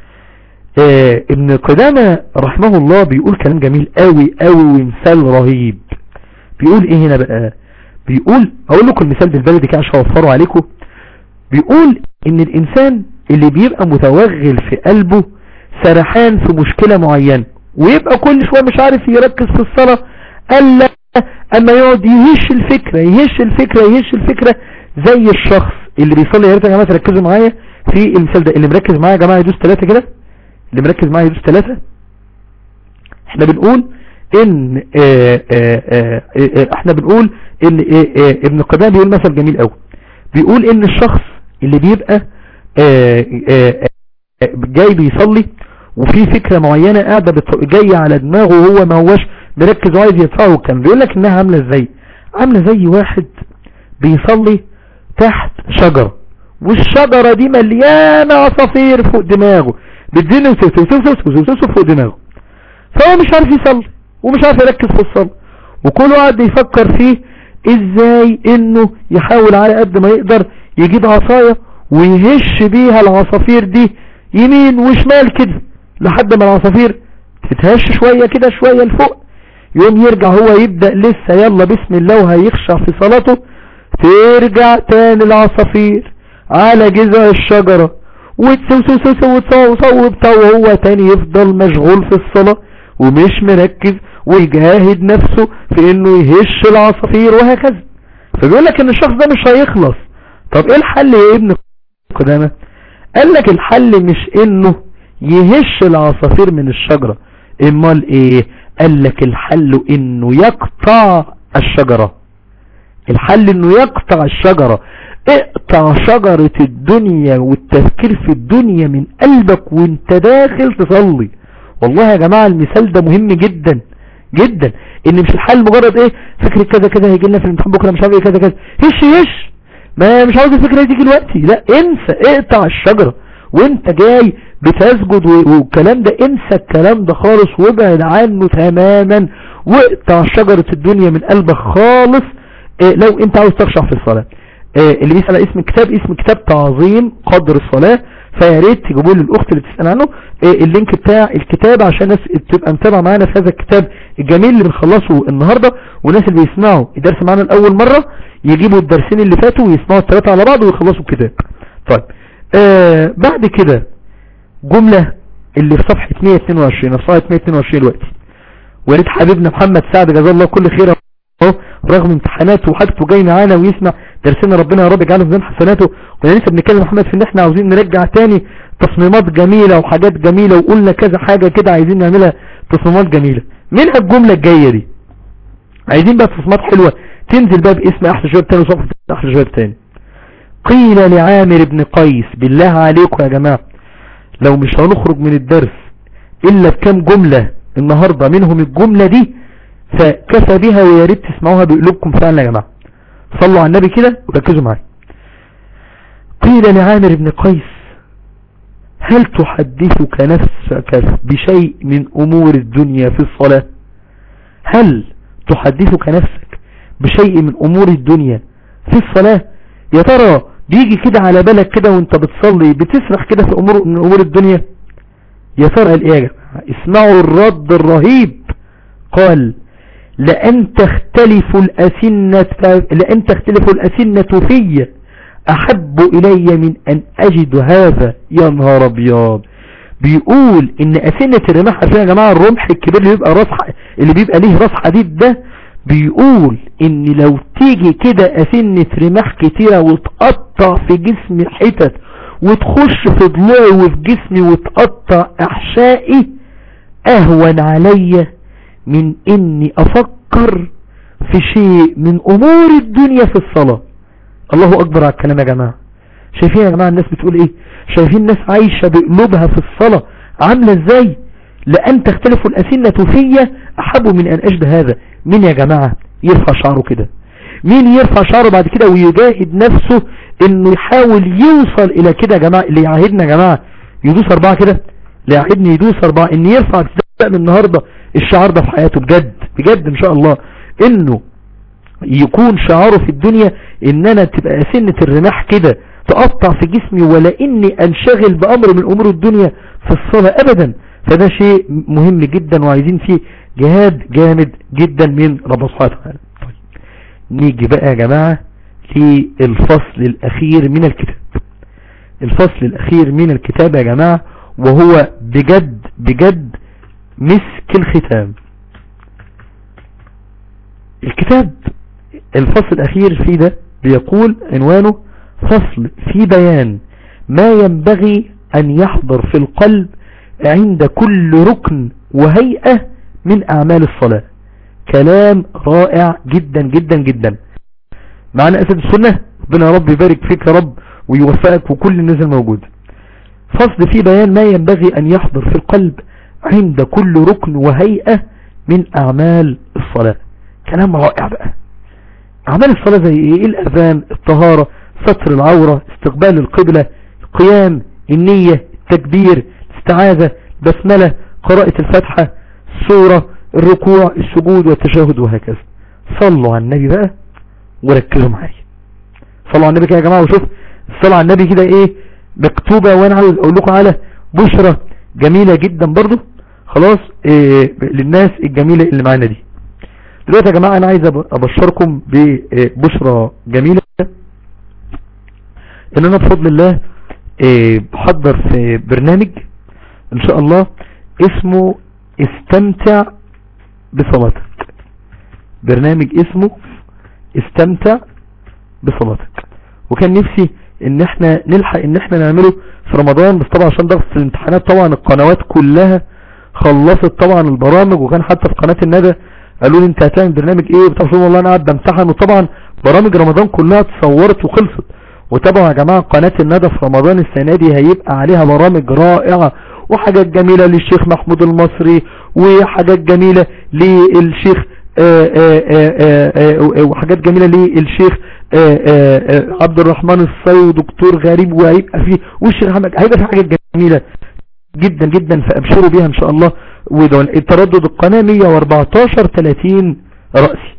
اه ابن قدامة رحمه الله بيقول كلام جميل قوي قوي ومثال رهيب بيقول ايه هنا بقى بيقول اقول لكم المثال بالبلدي كده عشان اوفره عليكم بيقول ان الانسان اللي بيبقى متوغل في قلبه سرحان في مشكلة معينة ويبقى كل شوية مش عارف يركز في الصلاة قال لا اما يقعد يهش الفكرة يهش الفكرة يهش الفكرة زي الشخص اللي بيصلي يا ريت يا جماعة تركزوا معايا في المثال ده اللي مركز معايا يا جماعة يدوس ثلاثة كده اللي مركز معايا يدوس ثلاثة احنا بنقول ان اه اه اه اه احنا بنقول ان اه اه ابن قدام بيقول مثل جميل قوي بيقول ان الشخص اللي بيبقى اه اه اه جاي بيصلي وفي فكرة معينة قاعدة بت- جاية على دماغه وهو ما هوش مركز وعايز يدفعه كان بيقول لك انها عاملة ازاي عاملة زي واحد بيصلي تحت شجرة والشجرة دي مليانة عصافير فوق دماغه بتزين فوق دماغه فهو مش عارف يصلي ومش عارف يركز في الصلاة وكل قاعد بيفكر فيه ازاي انه يحاول على قد ما يقدر يجيب عصاية ويهش بيها العصافير دي يمين وشمال كده لحد ما العصافير تتهش شوية كده شوية لفوق يوم يرجع هو يبدأ لسه يلا بسم الله وهيخشع في صلاته ترجع تاني العصافير على جذع الشجرة وتسوسوسو وتصوصو وبتاع وهو تاني يفضل مشغول في الصلاة ومش مركز ويجاهد نفسه في انه يهش العصافير وهكذا فبيقول لك ان الشخص ده مش هيخلص طب ايه الحل يا ابن قدامة قال لك الحل مش انه يهش العصافير من الشجرة امال ايه قال لك الحل انه يقطع الشجرة الحل انه يقطع الشجرة اقطع شجرة الدنيا والتفكير في الدنيا من قلبك وانت داخل تصلي والله يا جماعة المثال ده مهم جدا جدا ان مش الحل مجرد ايه فكرة كذا كذا هيجي لنا في الامتحان بكرة مش عارف ايه كذا كذا هش هش ما مش عاوز الفكرة دي دلوقتي لا انسى اقطع الشجرة وانت جاي بتسجد والكلام ده انسى الكلام ده خالص وابعد عنه تماما واقطع شجرة الدنيا من قلبك خالص اه لو انت عاوز تخشع في الصلاة اه اللي بيسأل اسم الكتاب اسم كتاب تعظيم قدر الصلاة فيا ريت تجيبوا لي الاخت اللي بتسأل عنه اه اللينك بتاع الكتاب عشان الناس تبقى متابعه معانا في هذا الكتاب الجميل اللي بنخلصه النهاردة والناس اللي بيسمعوا الدرس معانا الاول مرة يجيبوا الدرسين اللي فاتوا ويسمعوا الثلاثة على بعض ويخلصوا الكتاب طيب آه بعد كده جملة اللي في صفحة 122 في صفحة 122 دلوقتي وليد حبيبنا محمد سعد جزاه الله كل خير اهو رغم امتحاناته وحاجته جاي معانا ويسمع درسنا ربنا يا رب يجعله في ميزان حسناته كنا لسه بنتكلم محمد في ان احنا عاوزين نرجع تاني تصميمات جميلة وحاجات جميلة وقلنا كذا حاجة كده عايزين نعملها تصميمات جميلة منها الجملة الجاية دي عايزين بقى تصميمات حلوة تنزل بقى باسم احلى شباب تاني وصفحة احلى شباب تاني قيل لعامر بن قيس بالله عليكم يا جماعة لو مش هنخرج من الدرس الا بكام جملة النهاردة منهم الجملة دي فكفى بها ويا ريت تسمعوها بقلوبكم فعلا يا جماعة صلوا على النبي كده وركزوا معايا قيل لعامر بن قيس هل تحدثك نفسك بشيء من امور الدنيا في الصلاة هل تحدثك نفسك بشيء من امور الدنيا في الصلاة يا ترى بيجي كده على بالك كده وانت بتصلي بتسرح كده في امور من امور الدنيا يا ترى قال ايه يا جماعه اسمعوا الرد الرهيب قال لأن تختلف الأسنة لأن تختلف الأسنة في أحب إلي من أن أجد هذا يا نهار أبيض بيقول إن أسنة الرماح عارفين يا جماعة الرمح الكبير اللي بيبقى راس اللي بيبقى ليه راس حديد ده بيقول إن لو تيجي كده أسنة رماح كتيرة وتقطع في جسمي حتت وتخش في ضلوعي وفي جسمي وتقطع أحشائي أهون عليّ من اني افكر في شيء من امور الدنيا في الصلاة الله اكبر على الكلام يا جماعة شايفين يا جماعة الناس بتقول ايه شايفين الناس عايشة بقلوبها في الصلاة عاملة ازاي لان تختلف الاسنة فيا احب من ان اجد هذا مين يا جماعة يرفع شعره كده مين يرفع شعره بعد كده ويجاهد نفسه انه يحاول يوصل الى كده يا جماعة اللي يعاهدنا يا جماعة يدوس اربعة كده اللي يعاهدني يدوس اربعة ان يرفع من النهاردة الشعار ده في حياته بجد بجد ان شاء الله انه يكون شعاره في الدنيا ان انا تبقى سنة الرماح كده تقطع في جسمي ولا اني انشغل بامر من امور الدنيا في الصلاة ابدا فده شيء مهم جدا وعايزين فيه جهاد جامد جدا من رب سبحانه وتعالى طيب نيجي بقى يا جماعة للفصل الاخير من الكتاب الفصل الاخير من الكتاب يا جماعة وهو بجد بجد مسك الختام الكتاب الفصل الاخير فيه ده بيقول عنوانه فصل في بيان ما ينبغي ان يحضر في القلب عند كل ركن وهيئة من اعمال الصلاة كلام رائع جدا جدا جدا معنا اسد السنة ربنا يا رب يبارك فيك يا رب ويوفقك وكل الناس الموجود فصل في بيان ما ينبغي ان يحضر في القلب عند كل ركن وهيئة من اعمال الصلاة كلام رائع بقى اعمال الصلاة زي ايه الاذان الطهارة ستر العورة استقبال القبلة القيام النية التكبير الاستعاذة بسملة قراءة الفتحة السورة الركوع السجود والتشهد وهكذا صلوا على النبي بقى وركزوا معايا صلوا على النبي كده يا جماعة وشوف الصلاة على النبي كده ايه مكتوبة وانا عاوز اقول لكم على بشرة جميلة جدا برضو خلاص إيه للناس الجميلة اللي معانا دي دلوقتي يا جماعة انا عايز ابشركم ببشرة جميلة ان انا بفضل الله إيه بحضر في برنامج ان شاء الله اسمه استمتع بصلاتك برنامج اسمه استمتع بصلاتك وكان نفسي ان احنا نلحق ان احنا نعمله في رمضان بس طبعا عشان ضغط الامتحانات طبعا القنوات كلها خلصت طبعا البرامج وكان حتى في قناة الندى قالوا لي انت هتعمل برنامج ايه بتاع والله انا قاعد بمتحن وطبعا برامج رمضان كلها اتصورت وخلصت وتابعوا يا جماعة قناة الندى في رمضان السنة دي هيبقى عليها برامج رائعة وحاجات جميلة للشيخ محمود المصري وحاجات جميلة للشيخ آآ آآ آآ وحاجات جميلة للشيخ عبد الرحمن الصي ودكتور غريب وهيبقى فيه والشيخ محمد هيبقى في حاجات جميلة جدا جدا فابشروا بيها ان شاء الله ودول التردد القناة 114 30 رأسي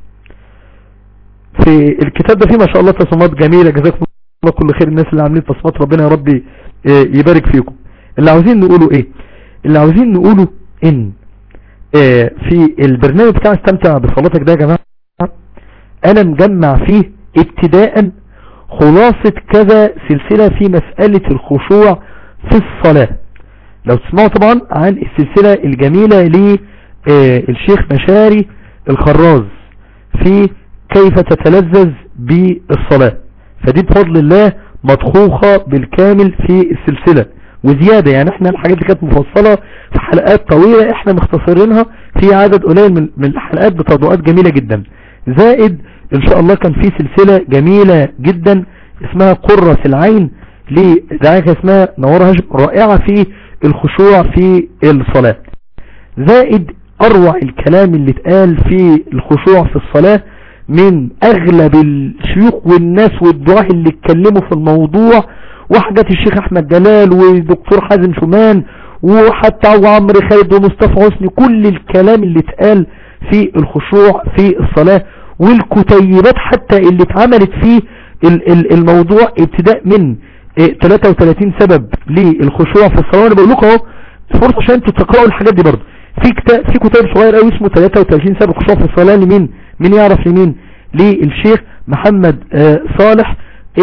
في الكتاب ده فيه ما شاء الله تصميمات جميلة جزاكم الله كل خير الناس اللي عاملين تصميمات ربنا يا رب يبارك فيكم اللي عاوزين نقوله ايه اللي عاوزين نقوله ان اه في البرنامج بتاع استمتع بصلاتك ده يا جماعة انا مجمع فيه ابتداء خلاصة كذا سلسلة في مسألة الخشوع في الصلاة لو تسمعوا طبعا عن السلسلة الجميلة للشيخ مشاري الخراز في كيف تتلذذ بالصلاة فدي بفضل الله مطخوخة بالكامل في السلسلة وزيادة يعني احنا الحاجات دي كانت مفصلة في حلقات طويلة احنا مختصرينها في عدد قليل من, من الحلقات بتوضيعات جميلة جدا زائد ان شاء الله كان في سلسلة جميلة جدا اسمها قرة العين لدعاية اسمها نورها رائعة في الخشوع في الصلاة زائد اروع الكلام اللي اتقال في الخشوع في الصلاة من اغلب الشيوخ والناس والدعاة اللي اتكلموا في الموضوع وحاجات الشيخ احمد جلال ودكتور حازم شومان وحتى عمرو خالد ومصطفى حسني كل الكلام اللي اتقال في الخشوع في الصلاة والكتيبات حتى اللي اتعملت في الموضوع ابتداء من 33 سبب للخشوع في الصلاة انا بقول لكم اهو فرصة عشان انتوا تقرأوا الحاجات دي برضه في كتاب في كتاب صغير قوي اسمه 33 سبب الخشوع في الصلاة لمين مين يعرف لمين للشيخ محمد صالح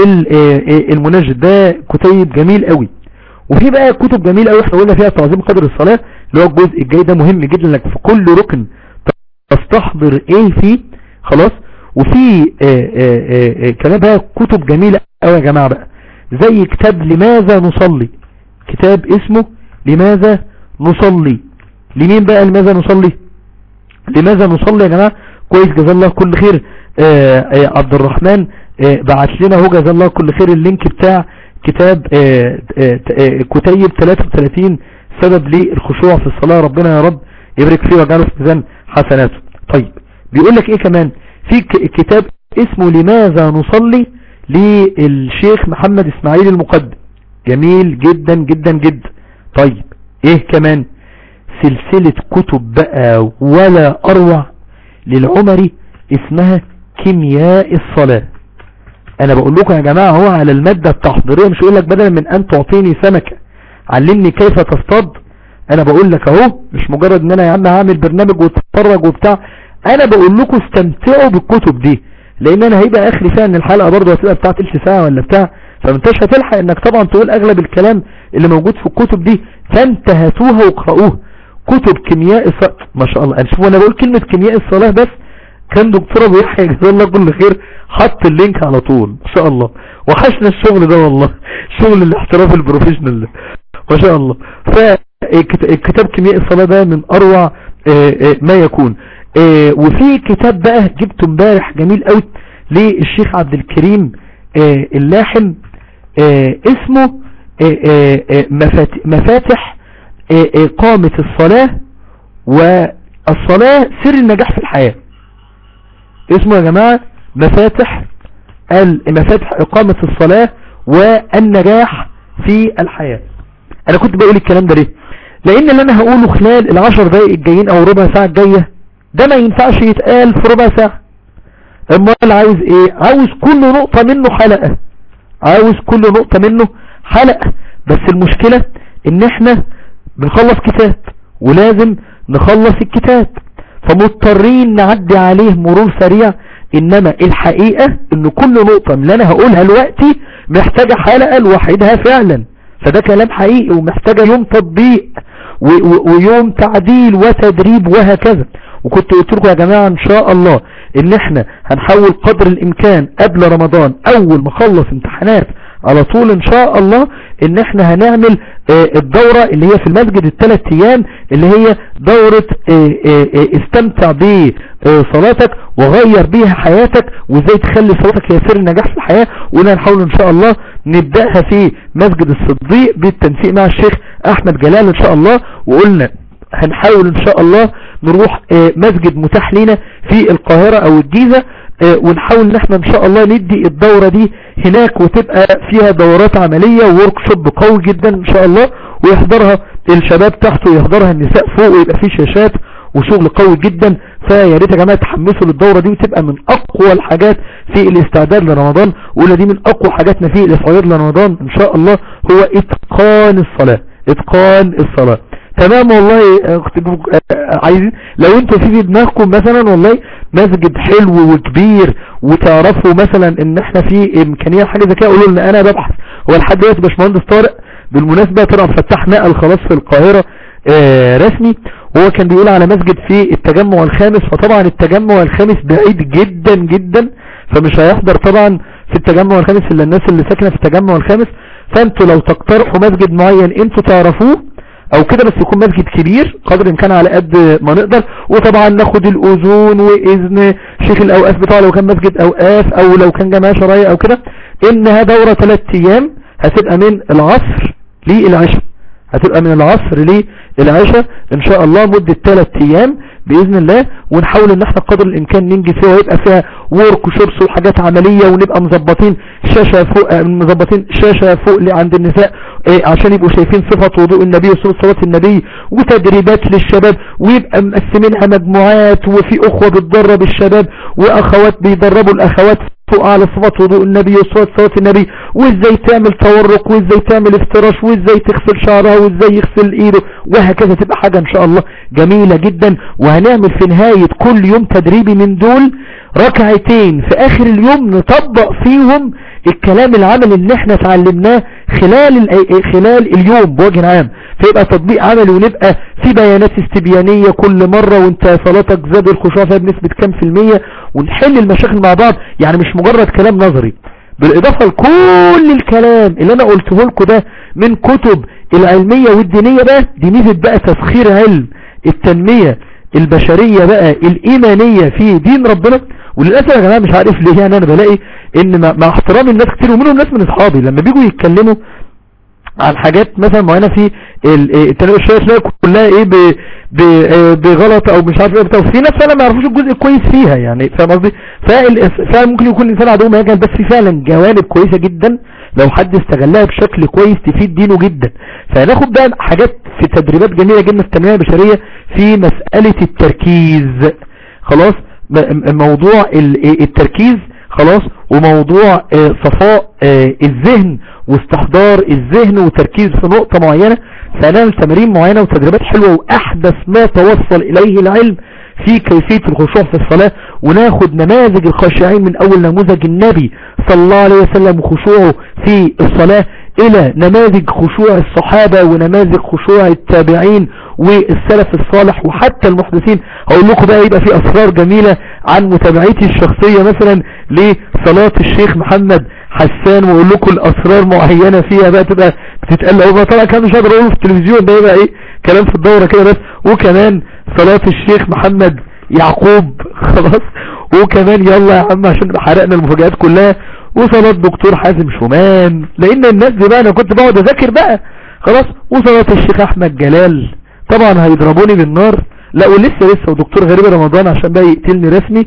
المنجد ده كتيب جميل قوي وفي بقى كتب جميل قوي احنا قلنا فيها تعظيم قدر الصلاة اللي هو الجزء الجاي ده مهم جدا انك في كل ركن تستحضر ايه فيه خلاص وفي كمان بقى كتب جميلة قوي يا جماعة بقى زي كتاب لماذا نصلي كتاب اسمه لماذا نصلي لمين بقى لماذا نصلي لماذا نصلي يا جماعة كويس جزا الله كل خير آآ آآ عبد الرحمن بعت لنا هو جزا الله كل خير اللينك بتاع كتاب آآ كتيب 33 سبب للخشوع في الصلاة ربنا يا رب يبارك فيه ويجعله في ميزان حسناته طيب بيقول لك ايه كمان في كتاب اسمه لماذا نصلي للشيخ محمد اسماعيل المقدم جميل جدا جدا جدا طيب ايه كمان سلسلة كتب بقى ولا اروع للعمري اسمها كيمياء الصلاة انا بقول لكم يا جماعة هو على المادة التحضيرية مش يقول لك بدل من ان تعطيني سمكة علمني كيف تصطاد انا بقول لك اهو مش مجرد ان انا يا عم هعمل برنامج واتفرج وبتاع انا بقول لكم استمتعوا بالكتب دي لان انا هيبقى اخري فيها ان الحلقة برضه هتبقى بتاع تلت ساعة ولا بتاع فمنتش هتلحق انك طبعا تقول اغلب الكلام اللي موجود في الكتب دي فانتهتوها واقرأوها كتب كيمياء الصلاة ما شاء الله انا شوف وانا بقول كلمة كيمياء الصلاة بس كان دكتور ابو يحيى جزاه الله كل خير حط اللينك على طول ما شاء الله وحشنا الشغل ده والله شغل الاحتراف البروفيشنال ما شاء الله فكتاب كيمياء الصلاة ده من اروع ما يكون وفي كتاب بقى جبته امبارح جميل قوي للشيخ عبد الكريم اللاحم اسمه مفاتح اقامة الصلاة والصلاة سر النجاح في الحياة اسمه يا جماعة مفاتح مفاتح اقامة الصلاة والنجاح في الحياة انا كنت بقول الكلام ده ليه لان اللي انا هقوله خلال العشر دقايق الجايين او ربع ساعة الجاية ده ما ينفعش يتقال في ربع ساعة امال عاوز ايه عاوز كل نقطة منه حلقة عاوز كل نقطة منه حلقة بس المشكلة ان احنا بنخلص كتاب ولازم نخلص الكتاب فمضطرين نعدي عليه مرور سريع انما الحقيقة ان كل نقطة من اللي انا هقولها دلوقتي محتاجة حلقة لوحدها فعلا فده كلام حقيقي ومحتاجة يوم تطبيق ويوم تعديل وتدريب وهكذا وكنت قلت لكم يا جماعة ان شاء الله ان احنا هنحاول قدر الامكان قبل رمضان اول ما اخلص امتحانات على طول ان شاء الله ان احنا هنعمل اه الدورة اللي هي في المسجد الثلاث ايام اللي هي دورة اه اه استمتع بصلاتك وغير بيها حياتك وازاي تخلي صلاتك هي سر النجاح في الحياة وقلنا نحاول ان شاء الله نبدأها في مسجد الصديق بالتنسيق مع الشيخ احمد جلال ان شاء الله وقلنا هنحاول ان شاء الله نروح مسجد متاح لنا في القاهرة او الجيزة ونحاول ان احنا ان شاء الله ندي الدورة دي هناك وتبقى فيها دورات عملية وورك شوب قوي جدا ان شاء الله ويحضرها الشباب تحت ويحضرها النساء فوق ويبقى فيه شاشات وشغل قوي جدا فيا ريت يا جماعه تحمسوا للدوره دي وتبقى من اقوى الحاجات في الاستعداد لرمضان ولا دي من اقوى حاجاتنا في الاستعداد لرمضان ان شاء الله هو اتقان الصلاه اتقان الصلاه تمام والله عايزين لو انتوا في دماغكم مثلا والله مسجد حلو وكبير وتعرفوا مثلا ان احنا في امكانيه حاجه زي كده قولوا لنا انا ببحث هو لحد دلوقتي باشمهندس طارق بالمناسبه طلع فتح نقل خلاص في القاهره آه رسمي هو كان بيقول على مسجد في التجمع الخامس فطبعا التجمع الخامس بعيد جدا جدا فمش هيحضر طبعا في التجمع الخامس الا الناس اللي ساكنه في التجمع الخامس فانتوا لو تقترحوا مسجد معين انتوا تعرفوه او كده بس يكون مسجد كبير قدر الامكان على قد ما نقدر وطبعا ناخد الاذون واذن شيخ الاوقاف بتاعه لو كان مسجد اوقاف او لو كان جماعه شرعيه او كده انها دوره ثلاث ايام هتبقى من العصر للعشاء هتبقى من العصر للعشاء ان شاء الله مدة 3 ايام باذن الله ونحاول ان احنا قدر الامكان ننجز فيها ويبقى فيها ورك وشورس وحاجات عملية ونبقى مظبطين شاشة فوق مظبطين شاشة فوق عند النساء ايه عشان يبقوا شايفين صفة وضوء النبي وصفة صلاة النبي وتدريبات للشباب ويبقى مقسمينها مجموعات وفي اخوة بتدرب الشباب واخوات بيدربوا الاخوات فوق على صفات وضوء النبي وصفات صلاة النبي وازاي تعمل تورق وازاي تعمل افتراش وازاي تغسل شعرها وازاي يغسل ايده وهكذا تبقى حاجة ان شاء الله جميلة جدا وهنعمل في نهاية كل يوم تدريبي من دول ركعتين في اخر اليوم نطبق فيهم الكلام العملي اللي احنا اتعلمناه خلال خلال اليوم بوجه عام فيبقى تطبيق عملي ونبقى في بيانات استبيانية كل مرة وانت صلاتك زاد الخشوع فيها بنسبة كام في المية ونحل المشاكل مع بعض يعني مش مجرد كلام نظري بالاضافة لكل الكلام اللي انا قلته لكم ده من كتب العلمية والدينية بقى دي ميزة بقى تسخير علم التنمية البشرية بقى الايمانية في دين ربنا وللأسف يا جماعة مش عارف ليه يعني انا بلاقي ان مع احترام الناس كتير ومنهم ناس من اصحابي لما بيجوا يتكلموا عن حاجات مثلا معينة في التنمية الشوية تلاقي كلها ايه بغلط او مش عارف ايه بتاع وفي ناس فعلا ما يعرفوش الجزء الكويس فيها يعني فاهم قصدي فعلا ممكن يكون الانسان عدو ما يجهل بس في فعلا جوانب كويسة جدا لو حد استغلها بشكل كويس تفيد دينه جدا فهناخد بقى حاجات في تدريبات جميلة جدا في التنمية البشرية في مسألة التركيز خلاص موضوع التركيز خلاص وموضوع صفاء الذهن واستحضار الذهن وتركيز في نقطة معينة فنعمل تمارين معينة وتدريبات حلوة واحدث ما توصل اليه العلم في كيفية الخشوع في الصلاة وناخد نماذج الخاشعين من اول نموذج النبي صلى الله عليه وسلم وخشوعه في الصلاة الى نماذج خشوع الصحابة ونماذج خشوع التابعين والسلف الصالح وحتى المحدثين هقول لكم بقى يبقى في اسرار جميلة عن متابعتي الشخصية مثلا لصلاة الشيخ محمد حسان واقول لكم الاسرار معينة فيها بقى تبقى بتتقال هو طبعا كان مش هقدر اقوله في التلفزيون ده يبقى ايه كلام في الدورة كده بس وكمان صلاة الشيخ محمد يعقوب خلاص وكمان يلا يا عم عشان نبقى حرقنا المفاجآت كلها وصلاة دكتور حازم شومان لان الناس دي بقى انا كنت بقعد اذاكر بقى خلاص وصلاة الشيخ احمد جلال طبعا هيضربوني بالنار لا ولسه لسه ودكتور غريب رمضان عشان بقى يقتلني رسمي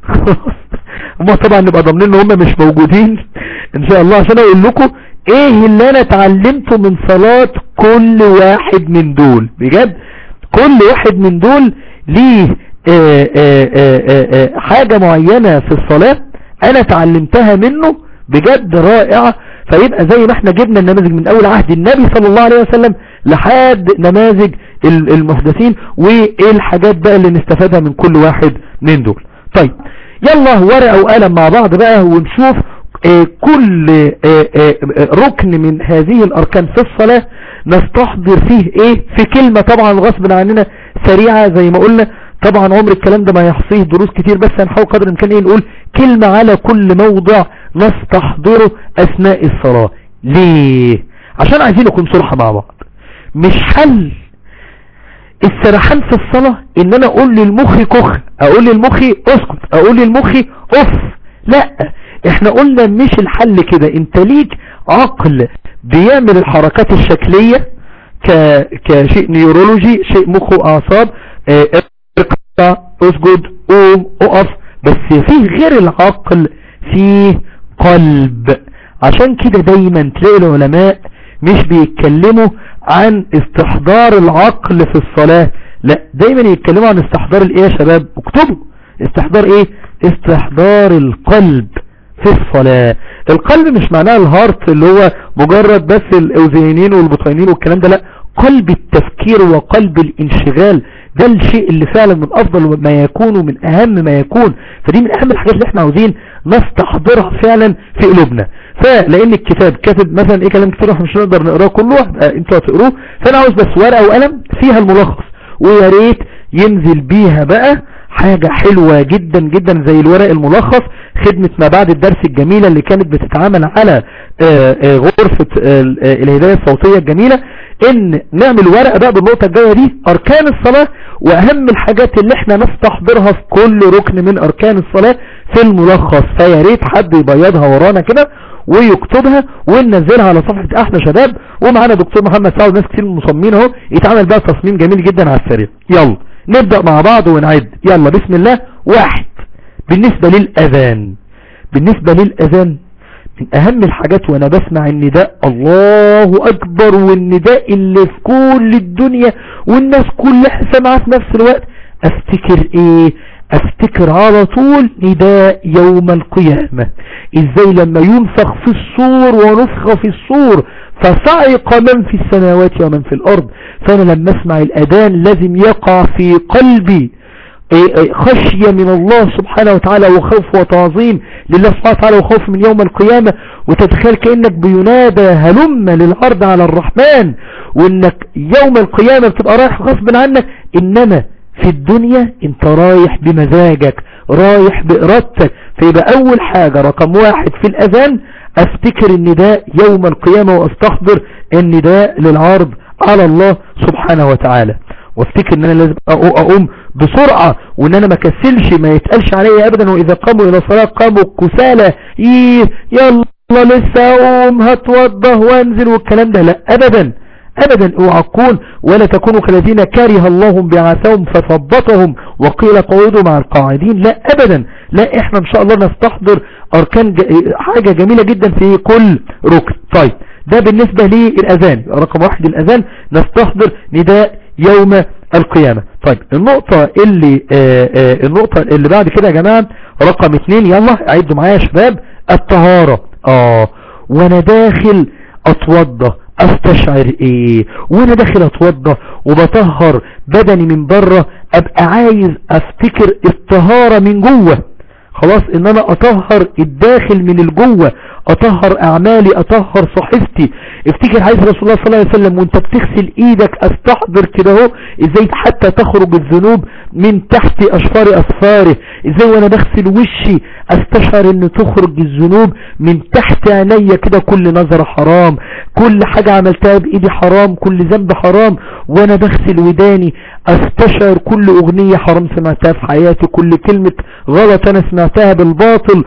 هما طبعا نبقى ضامنين ان هم مش موجودين ان شاء الله عشان اقول لكم ايه اللي انا اتعلمته من صلاة كل واحد من دول بجد كل واحد من دول ليه آآ آآ آآ حاجة معينة في الصلاة انا اتعلمتها منه بجد رائعة فيبقى زي ما احنا جبنا النماذج من اول عهد النبي صلى الله عليه وسلم لحد نماذج المحدثين وايه الحاجات بقى اللي نستفادها من كل واحد من دول طيب يلا ورقة وقلم مع بعض بقى ونشوف اه كل اه اه ركن من هذه الاركان في الصلاة نستحضر فيه ايه في كلمة طبعا غصب عننا سريعة زي ما قلنا طبعا عمر الكلام ده ما يحصيه دروس كتير بس هنحاول قدر الامكان ايه نقول كلمة على كل موضع نستحضره اثناء الصلاة ليه عشان عايزين نكون صلحة مع بعض مش حل السرحان في الصلاة ان انا اقول للمخ كخ اقول للمخ اسكت اقول للمخ اف لا احنا قلنا مش الحل كده انت ليك عقل بيعمل الحركات الشكلية ك... كشيء نيورولوجي شيء مخ واعصاب اه... ارقع اسجد قوم اقف بس فيه غير العقل فيه قلب عشان كده دايما تلاقي العلماء مش بيتكلموا عن استحضار العقل في الصلاة لا دايما يتكلموا عن استحضار الايه يا شباب اكتبوا استحضار ايه استحضار القلب في الصلاة القلب مش معناه الهارت اللي هو مجرد بس الاذينين والبطينين والكلام ده لا قلب التفكير وقلب الانشغال ده الشيء اللي فعلا من افضل ما يكون ومن اهم ما يكون فدي من اهم الحاجات اللي احنا عاوزين نستحضرها فعلا في قلوبنا فلان الكتاب كاتب مثلا ايه كلام كتير احنا مش هنقدر نقراه كله انتوا هتقروه فانا عاوز بس ورقه وقلم فيها الملخص ويا ريت ينزل بيها بقى حاجة حلوة جدا جدا زي الورق الملخص خدمة ما بعد الدرس الجميلة اللي كانت بتتعامل على غرفة الهداية الصوتية الجميلة ان نعمل ورقة بقى بالنقطة الجاية دي اركان الصلاة واهم الحاجات اللي احنا نستحضرها في كل ركن من اركان الصلاة في الملخص فيا ريت حد يبيضها ورانا كده ويكتبها وننزلها على صفحة احنا شباب ومعانا دكتور محمد سعود ناس كتير مصممين اهو يتعمل بقى تصميم جميل جدا على السريع يلا نبدأ مع بعض ونعد يلا بسم الله واحد بالنسبة للأذان بالنسبة للأذان من أهم الحاجات وأنا بسمع النداء الله أكبر والنداء اللي في كل الدنيا والناس كلها سمعها في نفس الوقت أفتكر إيه أفتكر على طول نداء يوم القيامة إزاي لما ينفخ في الصور ونفخ في الصور فصعق من في السماوات ومن في الأرض فأنا لما أسمع الأذان لازم يقع في قلبي خشية من الله سبحانه وتعالى وخوف وتعظيم لله سبحانه وتعالى وخوف من يوم القيامة وتتخيل كأنك بينادى هلم للعرض على الرحمن وانك يوم القيامة بتبقى رايح غصب عنك انما في الدنيا انت رايح بمزاجك رايح بإرادتك فيبقى اول حاجة رقم واحد في الاذان افتكر النداء يوم القيامة واستحضر النداء للعرض على الله سبحانه وتعالى وافتكر ان انا لازم اقوم بسرعة وان انا ما كسلش ما يتقالش عليا ابدا واذا قاموا الى الصلاة قاموا كسالى ايه يلا لسه اقوم هتوضه وانزل والكلام ده لا ابدا ابدا اوعى تكون ولا تكونوا كالذين كره الله بعثهم فثبطهم وقيل قعودوا مع القاعدين لا ابدا لا احنا ان شاء الله نستحضر اركان حاجة جميلة جدا في كل ركن طيب ده بالنسبة للأذان رقم واحد الأذان نستحضر نداء يوم القيامة طيب النقطة اللي آآ آآ النقطة اللي بعد كده يا جماعة رقم اتنين يلا عيدوا معايا يا شباب الطهارة اه وانا داخل اتوضى استشعر ايه وانا داخل اتوضى وبطهر بدني من بره ابقى عايز افتكر الطهارة من جوه خلاص ان انا اطهر الداخل من الجوه اطهر اعمالي اطهر صحيفتي افتكر حديث رسول الله صلى الله عليه وسلم وانت بتغسل ايدك استحضر كده اهو ازاي حتى تخرج الذنوب من تحت اشفار اصفاره ازاي وانا بغسل وشي استشعر ان تخرج الذنوب من تحت عينيا كده كل نظرة حرام كل حاجة عملتها بايدي حرام كل ذنب حرام وانا بغسل وداني استشعر كل اغنية حرام سمعتها في حياتي كل كلمة غلط انا سمعتها بالباطل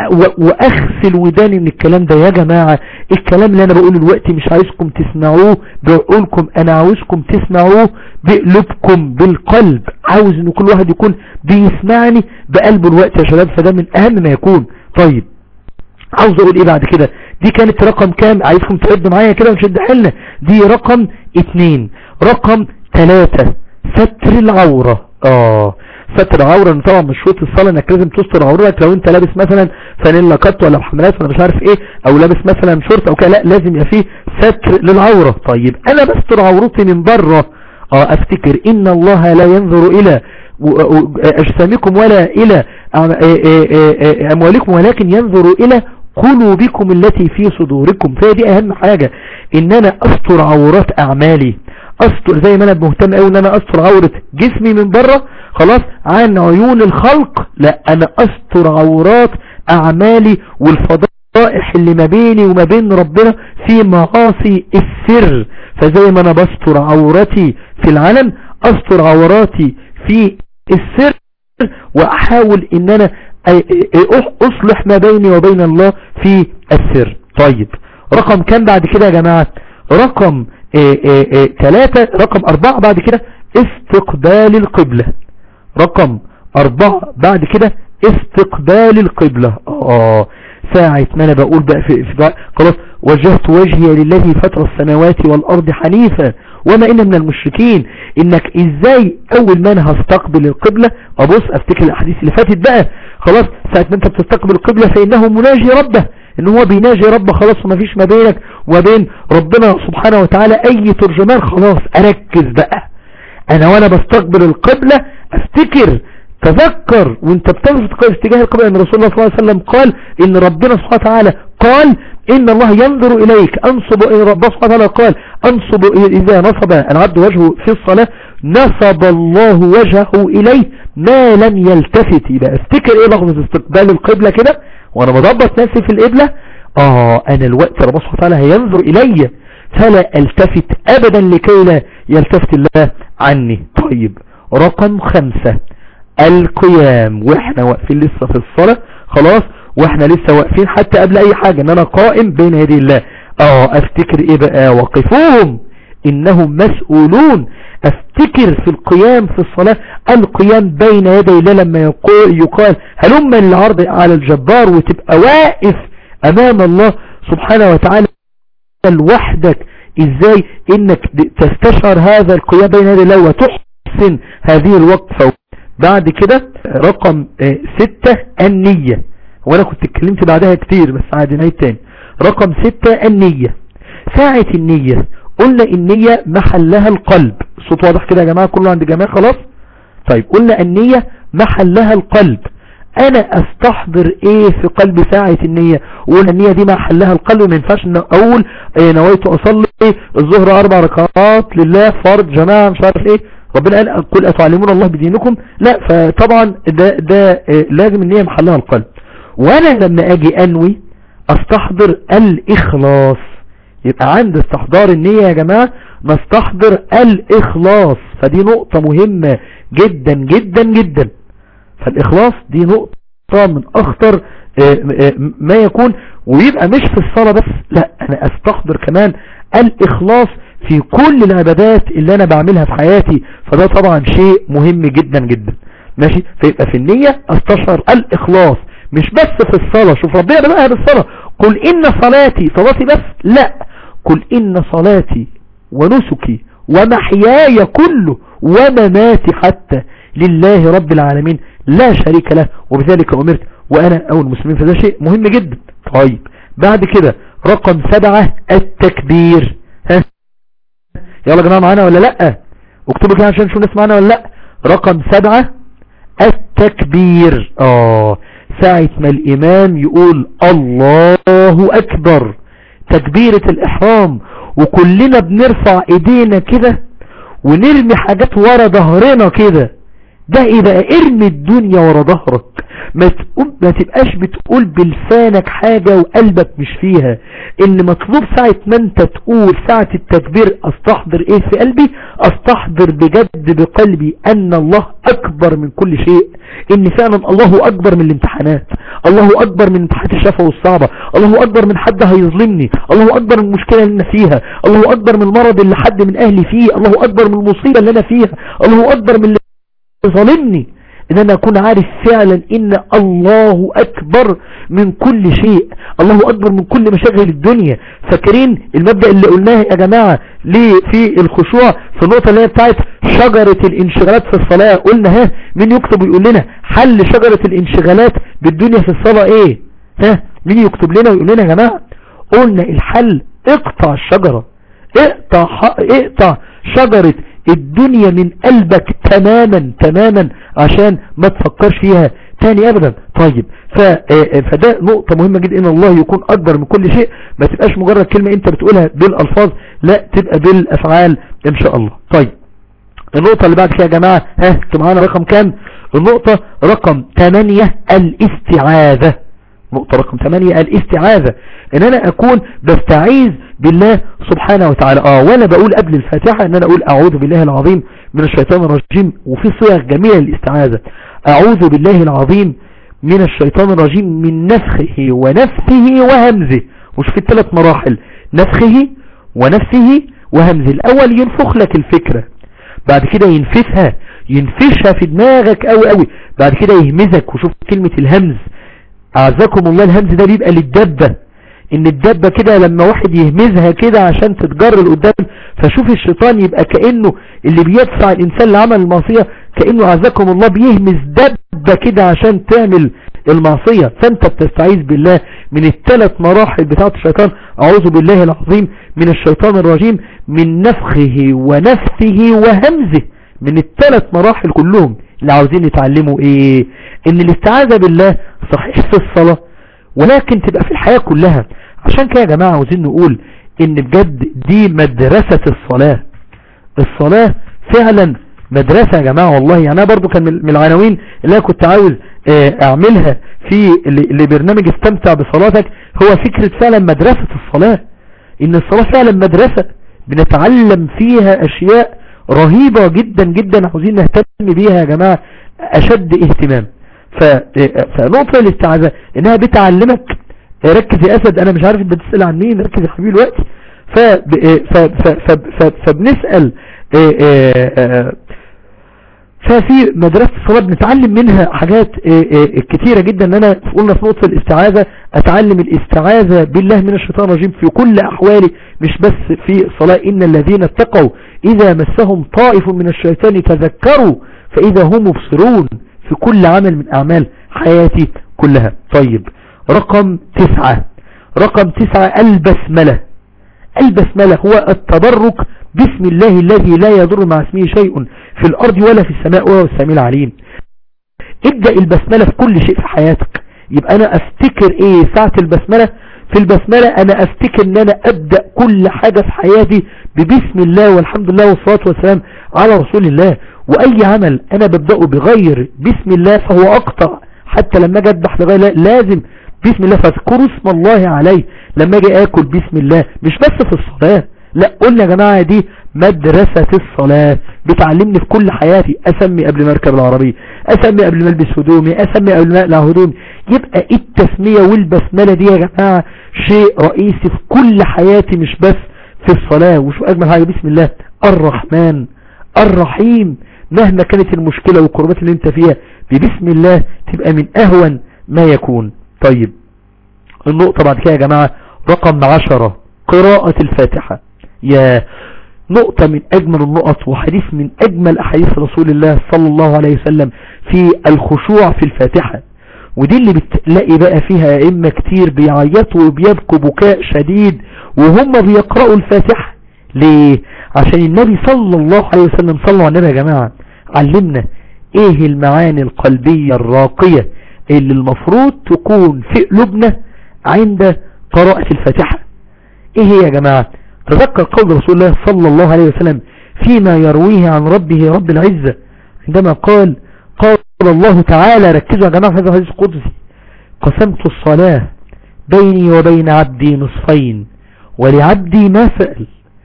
واغسل وداني من الكلام ده يا جماعة الكلام اللي انا بقوله دلوقتي مش عايزكم تسمعوه بعقولكم انا عاوزكم تسمعوه بقلوبكم بالقلب عاوز ان كل واحد يكون بيسمعني بقلبه الوقت يا شباب فده من اهم ما يكون طيب عاوز اقول ايه بعد كده دي كانت رقم كام عايزكم تعدوا معايا كده ونشد حلنا دي رقم اتنين رقم تلاتة ستر العورة اه ستر عورة طبعا مش شروط الصلاة انك لازم تستر عورتك لو انت لابس مثلا فانيلا كات ولا حملات ولا مش عارف ايه او لابس مثلا شورت او كده لا لازم يبقى فيه ستر للعورة طيب انا بستر عورتي من بره اه افتكر ان الله لا ينظر الى اجسامكم ولا الى اموالكم ولكن ينظر الى قلوبكم التي في صدوركم فهي دي اهم حاجة ان انا استر عورات اعمالي استر زي ما انا مهتم قوي ان انا استر عورة جسمي من بره خلاص عن عيون الخلق لا انا استر عورات اعمالي والفضائل الفضائح اللي ما بيني وما بين ربنا في معاصي السر فزي ما انا بستر عورتي في العلن استر عوراتي في السر واحاول ان انا اصلح ما بيني وبين الله في السر طيب رقم كم بعد كده يا جماعة رقم ثلاثة رقم اربعة بعد كده استقبال القبلة رقم اربعة بعد كده استقبال القبلة اه ساعة ما انا بقول بقى في, في خلاص وجهت وجهي للذي فطر السماوات والارض حنيفا وما ان من المشركين انك ازاي اول ما انا هستقبل القبلة ابص افتكر الاحاديث اللي فاتت بقى خلاص ساعة ما انت بتستقبل القبلة فانه مناجي ربه ان هو بيناجي ربه خلاص وما فيش ما بينك وبين ربنا سبحانه وتعالى اي ترجمان خلاص اركز بقى انا وانا بستقبل القبلة افتكر تذكر وانت بتنفذ اتجاه القبلة ان رسول الله صلى الله عليه وسلم قال ان ربنا سبحانه وتعالى قال ان الله ينظر اليك انصب ربنا سبحانه وتعالى قال انصب اذا نصب العبد وجهه في الصلاة نصب الله وجهه اليه ما لم يلتفت يبقى افتكر ايه لحظة استقبال القبلة كده وانا بضبط نفسي في القبلة اه انا الوقت ربنا سبحانه وتعالى هينظر الي فلا التفت ابدا لكي لا يلتفت الله عني طيب رقم خمسة القيام واحنا واقفين لسه في الصلاة خلاص واحنا لسه واقفين حتى قبل اي حاجة ان انا قائم بين يدي الله اه افتكر ايه بقى وقفوهم انهم مسؤولون افتكر في القيام في الصلاة القيام بين يدي الله لما يقول يقال هلما للعرض على الجبار وتبقى واقف امام الله سبحانه وتعالى لوحدك ازاي انك تستشعر هذا القيام بين يدي الله وتحسن هذه الوقفة بعد كده رقم ستة النية وانا كنت اتكلمت بعدها كتير بس عادي نعيد تاني رقم ستة النية ساعة النية قلنا النية محلها القلب الصوت واضح كده يا جماعة كله عند جماعة خلاص طيب قلنا النية محلها القلب انا استحضر ايه في قلب ساعة النية وقلنا النية دي محلها القلب ما ينفعش ان اقول ايه نويت اصلي الظهر اربع ركعات لله فرض جماعة مش عارف ايه ربنا قال قل اتعلمون الله بدينكم لا فطبعا ده, ده لازم النية محلها القلب وانا لما اجي انوي استحضر الاخلاص يبقى عند استحضار النية يا جماعة نستحضر الاخلاص فدي نقطة مهمة جدا جدا جدا فالاخلاص دي نقطة من اخطر ما يكون ويبقى مش في الصلاة بس لا انا استحضر كمان الاخلاص في كل العبادات اللي انا بعملها في حياتي فده طبعا شيء مهم جدا جدا ماشي فيبقى في النية استشعر الاخلاص مش بس في الصلاة شوف ربنا بقى بالصلاة قل ان صلاتي صلاتي بس لا قل ان صلاتي ونسكي ومحياي كله ومماتي حتى لله رب العالمين لا شريك له وبذلك امرت وانا اول المسلمين فده شيء مهم جدا طيب بعد كده رقم سبعة التكبير ها يلا يا جماعة معانا ولا لا اكتبوا كده عشان نشوف الناس معانا ولا لا رقم سبعة التكبير اه ساعة ما الامام يقول الله اكبر تكبيرة الاحرام وكلنا بنرفع ايدينا كده ونرمي حاجات ورا ظهرنا كده ده ايه بقى ارمي الدنيا ورا ظهرك ما تقول ما تبقاش بتقول بلسانك حاجة وقلبك مش فيها ان مطلوب ساعة ما انت تقول ساعة التكبير استحضر ايه في قلبي استحضر بجد بقلبي ان الله اكبر من كل شيء ان فعلا الله اكبر من الامتحانات الله اكبر من امتحانات الشفا والصعبة الله اكبر من حد هيظلمني الله اكبر من المشكلة اللي انا فيها الله اكبر من المرض اللي حد من اهلي فيه الله اكبر من المصيبة اللي انا فيها الله اكبر من اللي ظالمني ان انا اكون عارف فعلا ان الله اكبر من كل شيء الله اكبر من كل مشاغل الدنيا فاكرين المبدأ اللي قلناه يا جماعة ليه في الخشوع في النقطة اللي هي بتاعت شجرة الانشغالات في الصلاة قلنا ها مين يكتب ويقول لنا حل شجرة الانشغالات بالدنيا في الصلاة ايه ها مين يكتب لنا ويقول لنا يا جماعة قلنا الحل اقطع الشجرة اقطع, اقطع شجرة الدنيا من قلبك تماما تماما عشان ما تفكرش فيها تاني ابدا طيب فده نقطة مهمة جدا ان الله يكون اكبر من كل شيء ما تبقاش مجرد كلمة انت بتقولها بالالفاظ لا تبقى بالافعال ان شاء الله طيب النقطة اللي بعد كده يا جماعة ها انتوا معانا رقم كام النقطة رقم 8 الاستعاذة نقطة رقم 8 الاستعاذة ان انا اكون بستعيذ بالله سبحانه وتعالى اه وانا بقول قبل الفاتحة ان انا اقول اعوذ بالله العظيم من الشيطان الرجيم وفي صيغ جميلة للاستعاذة اعوذ بالله العظيم من الشيطان الرجيم من نفخه ونفسه وهمزه وشوف الثلاث مراحل نفخه ونفسه وهمزه الاول ينفخ لك الفكرة بعد كده ينفثها ينفشها في دماغك قوي قوي بعد كده يهمزك وشوف كلمة الهمز اعزكم الله الهمز ده بيبقى للدبة ان الدبة كده لما واحد يهمزها كده عشان تتجر لقدام فشوف الشيطان يبقى كأنه اللي بيدفع الانسان لعمل المعصية كأنه اعزكم الله بيهمز دبة كده عشان تعمل المعصية فانت بتستعيذ بالله من الثلاث مراحل بتاعت الشيطان اعوذ بالله العظيم من الشيطان الرجيم من نفخه ونفسه وهمزه من الثلاث مراحل كلهم اللي عاوزين يتعلموا ايه ان الاستعاذة بالله صحيح في الصلاة ولكن تبقى في الحياة كلها عشان كده يا جماعة عاوزين نقول ان بجد دي مدرسة الصلاة الصلاة فعلا مدرسة يا جماعة والله يعني انا برضو كان من العناوين اللي انا كنت عاوز اعملها في لبرنامج استمتع بصلاتك هو فكرة فعلا مدرسة الصلاة ان الصلاة فعلا مدرسة بنتعلم فيها اشياء رهيبة جدا جدا عاوزين نهتم بيها يا جماعة اشد اهتمام فنقطة الاستعاذة انها بتعلمك ركز يا اسد انا مش عارف انت بتسأل عن مين ركز يا حبيبي الوقت فبنسأل ففي مدرسة الصلاة بنتعلم منها حاجات كتيرة جدا ان انا قلنا في نقطة الاستعاذة اتعلم الاستعاذة بالله من الشيطان الرجيم في كل احوالي مش بس في الصلاة ان الذين اتقوا اذا مسهم طائف من الشيطان تذكروا فاذا هم مبصرون في كل عمل من اعمال حياتي كلها طيب رقم تسعة رقم تسعة البسملة البسملة هو التبرك باسم الله الذي لا يضر مع اسمه شيء في الارض ولا في السماء وهو السميع العليم ابدأ البسملة في كل شيء في حياتك يبقى انا افتكر ايه ساعة البسملة في البسملة انا افتكر ان انا ابدأ كل حاجة في حياتي ببسم الله والحمد لله والصلاة والسلام على رسول الله واي عمل انا ببدأه بغير بسم الله فهو اقطع حتى لما اجي اذبح لغير لازم بسم الله فاذكروا اسم الله عليه لما اجي اكل بسم الله مش بس في الصلاة لا قلنا يا جماعة دي مدرسة الصلاة بتعلمني في كل حياتي اسمي قبل ما اركب العربية اسمي قبل ما البس هدومي اسمي قبل ما اقلع هدومي يبقى التسمية والبسملة دي يا جماعة شيء رئيسي في كل حياتي مش بس في الصلاة وشو اجمل حاجة بسم الله الرحمن الرحيم مهما كانت المشكلة والقربات اللي انت فيها ببسم الله تبقى من اهون ما يكون طيب النقطة بعد كده يا جماعة رقم عشرة قراءة الفاتحة يا نقطة من أجمل النقط وحديث من أجمل أحاديث رسول الله صلى الله عليه وسلم في الخشوع في الفاتحة ودي اللي بتلاقي بقى فيها أئمة كتير بيعيطوا وبيبكوا بكاء شديد وهم بيقرأوا الفاتحة ليه عشان النبي صلى الله عليه وسلم صلوا على النبي يا جماعة علمنا ايه المعاني القلبية الراقية اللي المفروض تكون في قلوبنا عند قراءة الفاتحة ايه هي يا جماعة تذكر قول رسول الله صلى الله عليه وسلم فيما يرويه عن ربه رب العزة عندما قال قال الله تعالى ركزوا يا جماعة في هذا الحديث القدسي قسمت الصلاة بيني وبين عبدي نصفين ولعبدي ما سأل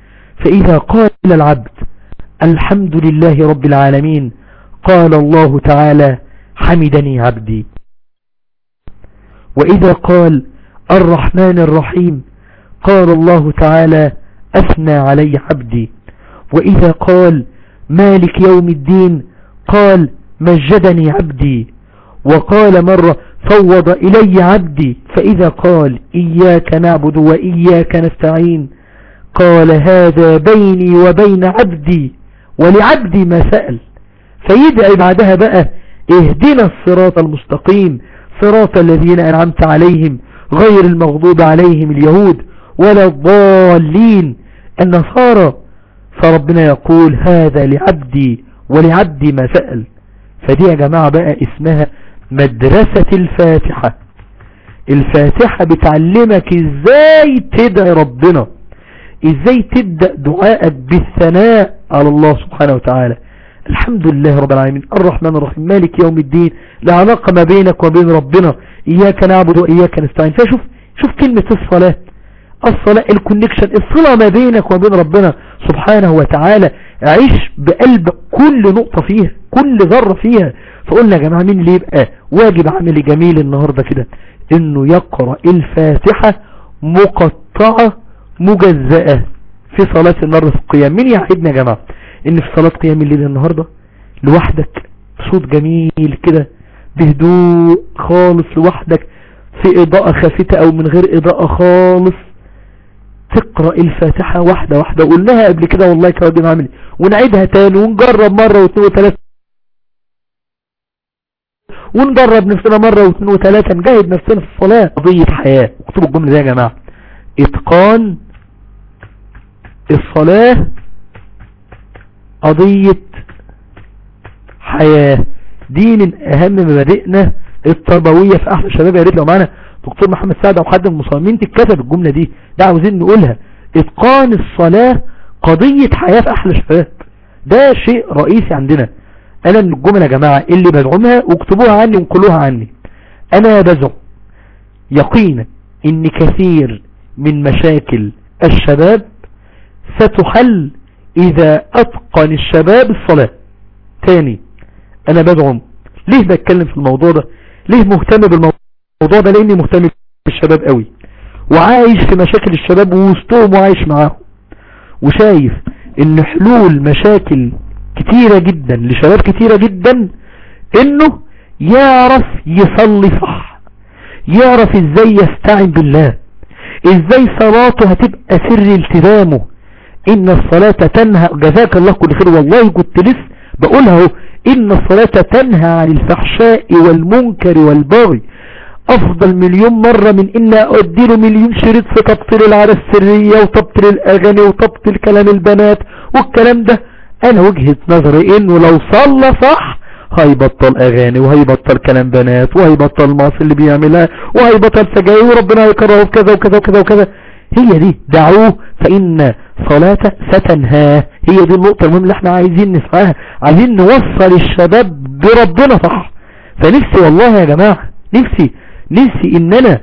فإذا قال العبد الحمد لله رب العالمين قال الله تعالى حمدني عبدي وإذا قال الرحمن الرحيم قال الله تعالى أثنى علي عبدي وإذا قال مالك يوم الدين قال مجدني عبدي وقال مرة فوض إلي عبدي فإذا قال إياك نعبد وإياك نستعين قال هذا بيني وبين عبدي ولعبدي ما سأل فيدعي بعدها بقى اهدنا الصراط المستقيم صراط الذين أنعمت عليهم غير المغضوب عليهم اليهود ولا الضالين النصارى فربنا يقول هذا لعبدي ولعبدي ما سأل فدي يا جماعة بقى اسمها مدرسة الفاتحة الفاتحة بتعلمك ازاي تدعي ربنا ازاي تبدأ دعائك بالثناء على الله سبحانه وتعالى الحمد لله رب العالمين الرحمن الرحيم مالك يوم الدين لا علاقة ما بينك وبين ربنا إياك نعبد وإياك نستعين فشوف شوف كلمة الصلاة الصلاة الكونكشن الصلة ما بينك وبين ربنا سبحانه وتعالى عيش بقلب كل نقطة فيها كل ذرة فيها فقلنا يا جماعة مين اللي يبقى واجب عملي جميل النهاردة كده انه يقرأ الفاتحة مقطعة مجزأة في صلاة النهاردة في القيام مين يعيدنا يا جماعة ان في صلاة قيام الليل النهاردة لوحدك بصوت جميل كده بهدوء خالص لوحدك في اضاءة خافتة او من غير اضاءة خالص تقرأ الفاتحة واحدة واحدة قلناها قبل كده والله كراجل عامل ونعيدها تاني ونجرب مرة واثنين وثلاثة ونجرب نفسنا مرة واثنين وثلاثة نجاهد نفسنا في الصلاة قضية حياة اكتبوا الجملة دي يا جماعة اتقان الصلاة قضية حياة دي من اهم مبادئنا التربوية في احلى شباب يا ريت لو معانا دكتور محمد سعد او حد من المصممين تتكتب الجملة دي ده عاوزين نقولها اتقان الصلاة قضية حياة في احلى شباب ده شيء رئيسي عندنا انا من الجمل يا جماعة اللي بدعمها واكتبوها عني وانقلوها عني انا بزعم يقينا ان كثير من مشاكل الشباب ستحل اذا اتقن الشباب الصلاة تاني انا بدعم ليه بتكلم في الموضوع ده ليه مهتم بالموضوع ده لاني مهتم بالشباب قوي وعايش في مشاكل الشباب ووسطهم وعايش معاهم وشايف ان حلول مشاكل كتيرة جدا لشباب كتيرة جدا انه يعرف يصلي صح يعرف ازاي يستعن بالله ازاي صلاته هتبقى سر التزامه ان الصلاة تنهى جزاك الله كل خير والله كنت لسه بقولها اهو ان الصلاة تنهى عن الفحشاء والمنكر والبغي افضل مليون مرة من ان اديله مليون شريط في تبطيل العادة السرية وتبطيل الاغاني وتبطيل كلام البنات والكلام ده انا وجهة نظري انه لو صلى صح هيبطل اغاني وهيبطل كلام بنات وهيبطل المعصي اللي بيعملها وهيبطل سجاير وربنا يكرهه بكذا وكذا وكذا وكذا هي دي دعوه فان صلاته ستنهاه هي دي النقطة المهمة اللي احنا عايزين نسعاها عايزين نوصل الشباب بربنا صح فنفسي والله يا جماعة نفسي نفسي ان انا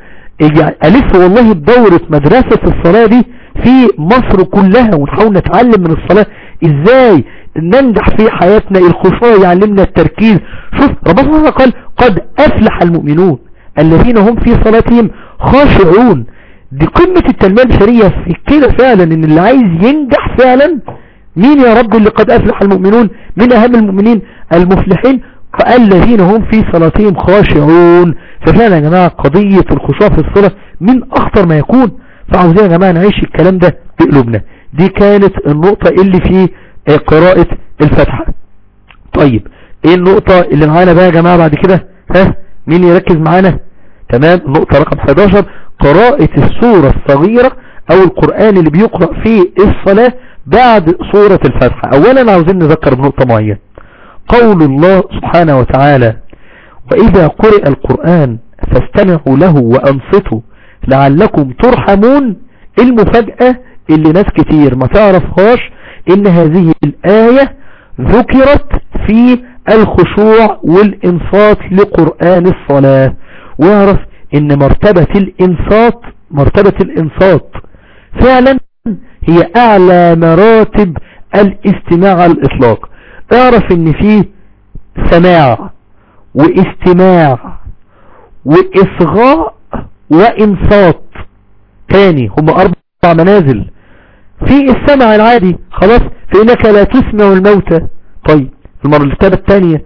الف والله بدورة مدرسة الصلاة دي في مصر كلها ونحاول نتعلم من الصلاة ازاي ننجح في حياتنا الخشوع يعلمنا التركيز شوف ربنا سبحانه قال قد افلح المؤمنون الذين هم في صلاتهم خاشعون دي قمة التنمية البشرية في كده فعلا ان اللي عايز ينجح فعلا مين يا رب اللي قد افلح المؤمنون من اهم المؤمنين المفلحين الذين هم في صلاتهم خاشعون ففعلا يا جماعة قضية الخشوع في الصلاة من اخطر ما يكون فعاوزين يا جماعة نعيش الكلام ده بقلوبنا دي كانت النقطة اللي في قراءة الفتحة طيب ايه النقطة اللي معانا بقى يا جماعة بعد كده ها مين يركز معانا تمام النقطة رقم 11 قراءة السورة الصغيرة او القرآن اللي بيقرأ في الصلاة بعد سورة الفتحة اولا عاوزين نذكر بنقطة معينة قول الله سبحانه وتعالى واذا قرئ القرآن فاستمعوا له وانصتوا لعلكم ترحمون المفاجأة اللي ناس كتير ما تعرفهاش ان هذه الآية ذكرت في الخشوع والانصات لقرآن الصلاة واعرف ان مرتبة الانصات مرتبة الانصات فعلا هي اعلى مراتب الاستماع على الاطلاق اعرف ان فيه سماع واستماع واصغاء وانصات تاني هم اربع منازل في السمع العادي خلاص فإنك لا تسمع الموتى طيب المرتبة الثانية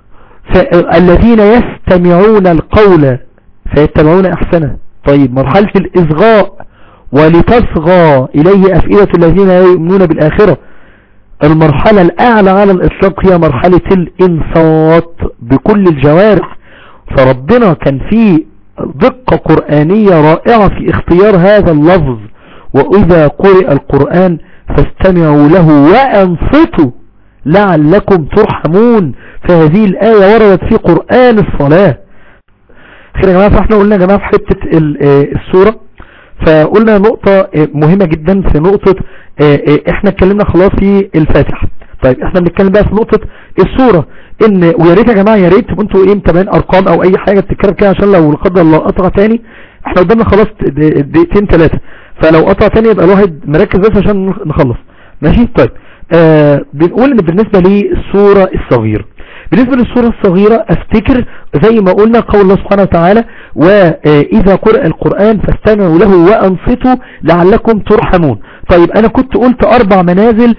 الذين يستمعون القول فيتبعون أحسنه طيب مرحلة الإصغاء ولتصغى إليه أفئدة الذين يؤمنون بالآخرة المرحلة الأعلى على الإطلاق هي مرحلة الإنصات بكل الجوارح فربنا كان فيه دقة قرآنية رائعة في اختيار هذا اللفظ وإذا قرئ القرآن فاستمعوا له وأنصتوا لعلكم ترحمون فهذه الآية وردت في قرآن الصلاة خير يا جماعة فاحنا قلنا يا جماعة في حتة السورة فقلنا نقطة مهمة جدا في نقطة احنا اتكلمنا خلاص في الفاتحة طيب احنا بنتكلم بقى في نقطة الصورة ان ويا ريت يا جماعة يا ريت انتوا ايه متابعين ارقام او اي حاجة بتتكرر كده عشان لو لا قدر الله قطع تاني احنا قدامنا خلاص د- دقيقتين ثلاثة فلو قطع تاني يبقى الواحد مركز بس عشان نخلص ماشي طيب آه بنقول ان بالنسبة للصورة الصغيرة بالنسبة للصورة الصغيرة افتكر زي ما قلنا قول الله سبحانه وتعالى واذا قرأ القرآن فاستمعوا له وانصتوا لعلكم ترحمون طيب انا كنت قلت اربع منازل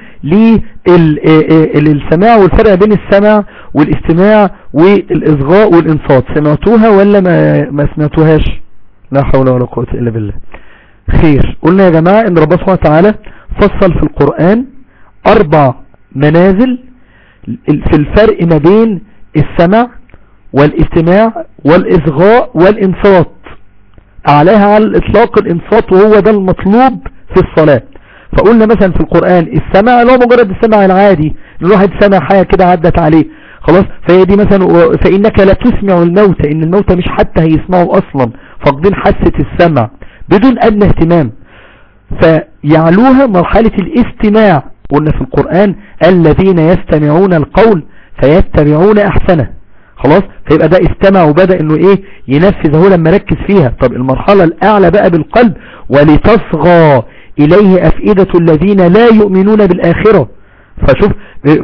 للسماع والفرق بين السمع والاستماع والاصغاء والانصات سمعتوها ولا ما, ما سمعتوهاش لا حول ولا قوة الا بالله خير قلنا يا جماعة ان ربنا سبحانه وتعالى فصل في القرآن اربع منازل في الفرق ما بين السمع والاستماع والاصغاء والانصات اعلاها على الاطلاق الانصات وهو ده المطلوب في الصلاة فقلنا مثلا في القرآن السمع اللي هو مجرد السمع العادي ان الواحد سمع حاجة كده عدت عليه خلاص فهي دي مثلا فإنك لا تسمع الموت إن الموت مش حتى هيسمعوا أصلا فاقدين حاسة السمع بدون أدنى اهتمام فيعلوها مرحلة الاستماع قلنا في القرآن الذين يستمعون القول فيتبعون أحسنه خلاص فيبقى ده استمع وبدأ انه ايه ينفذ هو لما ركز فيها طب المرحلة الاعلى بقى بالقلب ولتصغى اليه افئدة الذين لا يؤمنون بالاخرة فشوف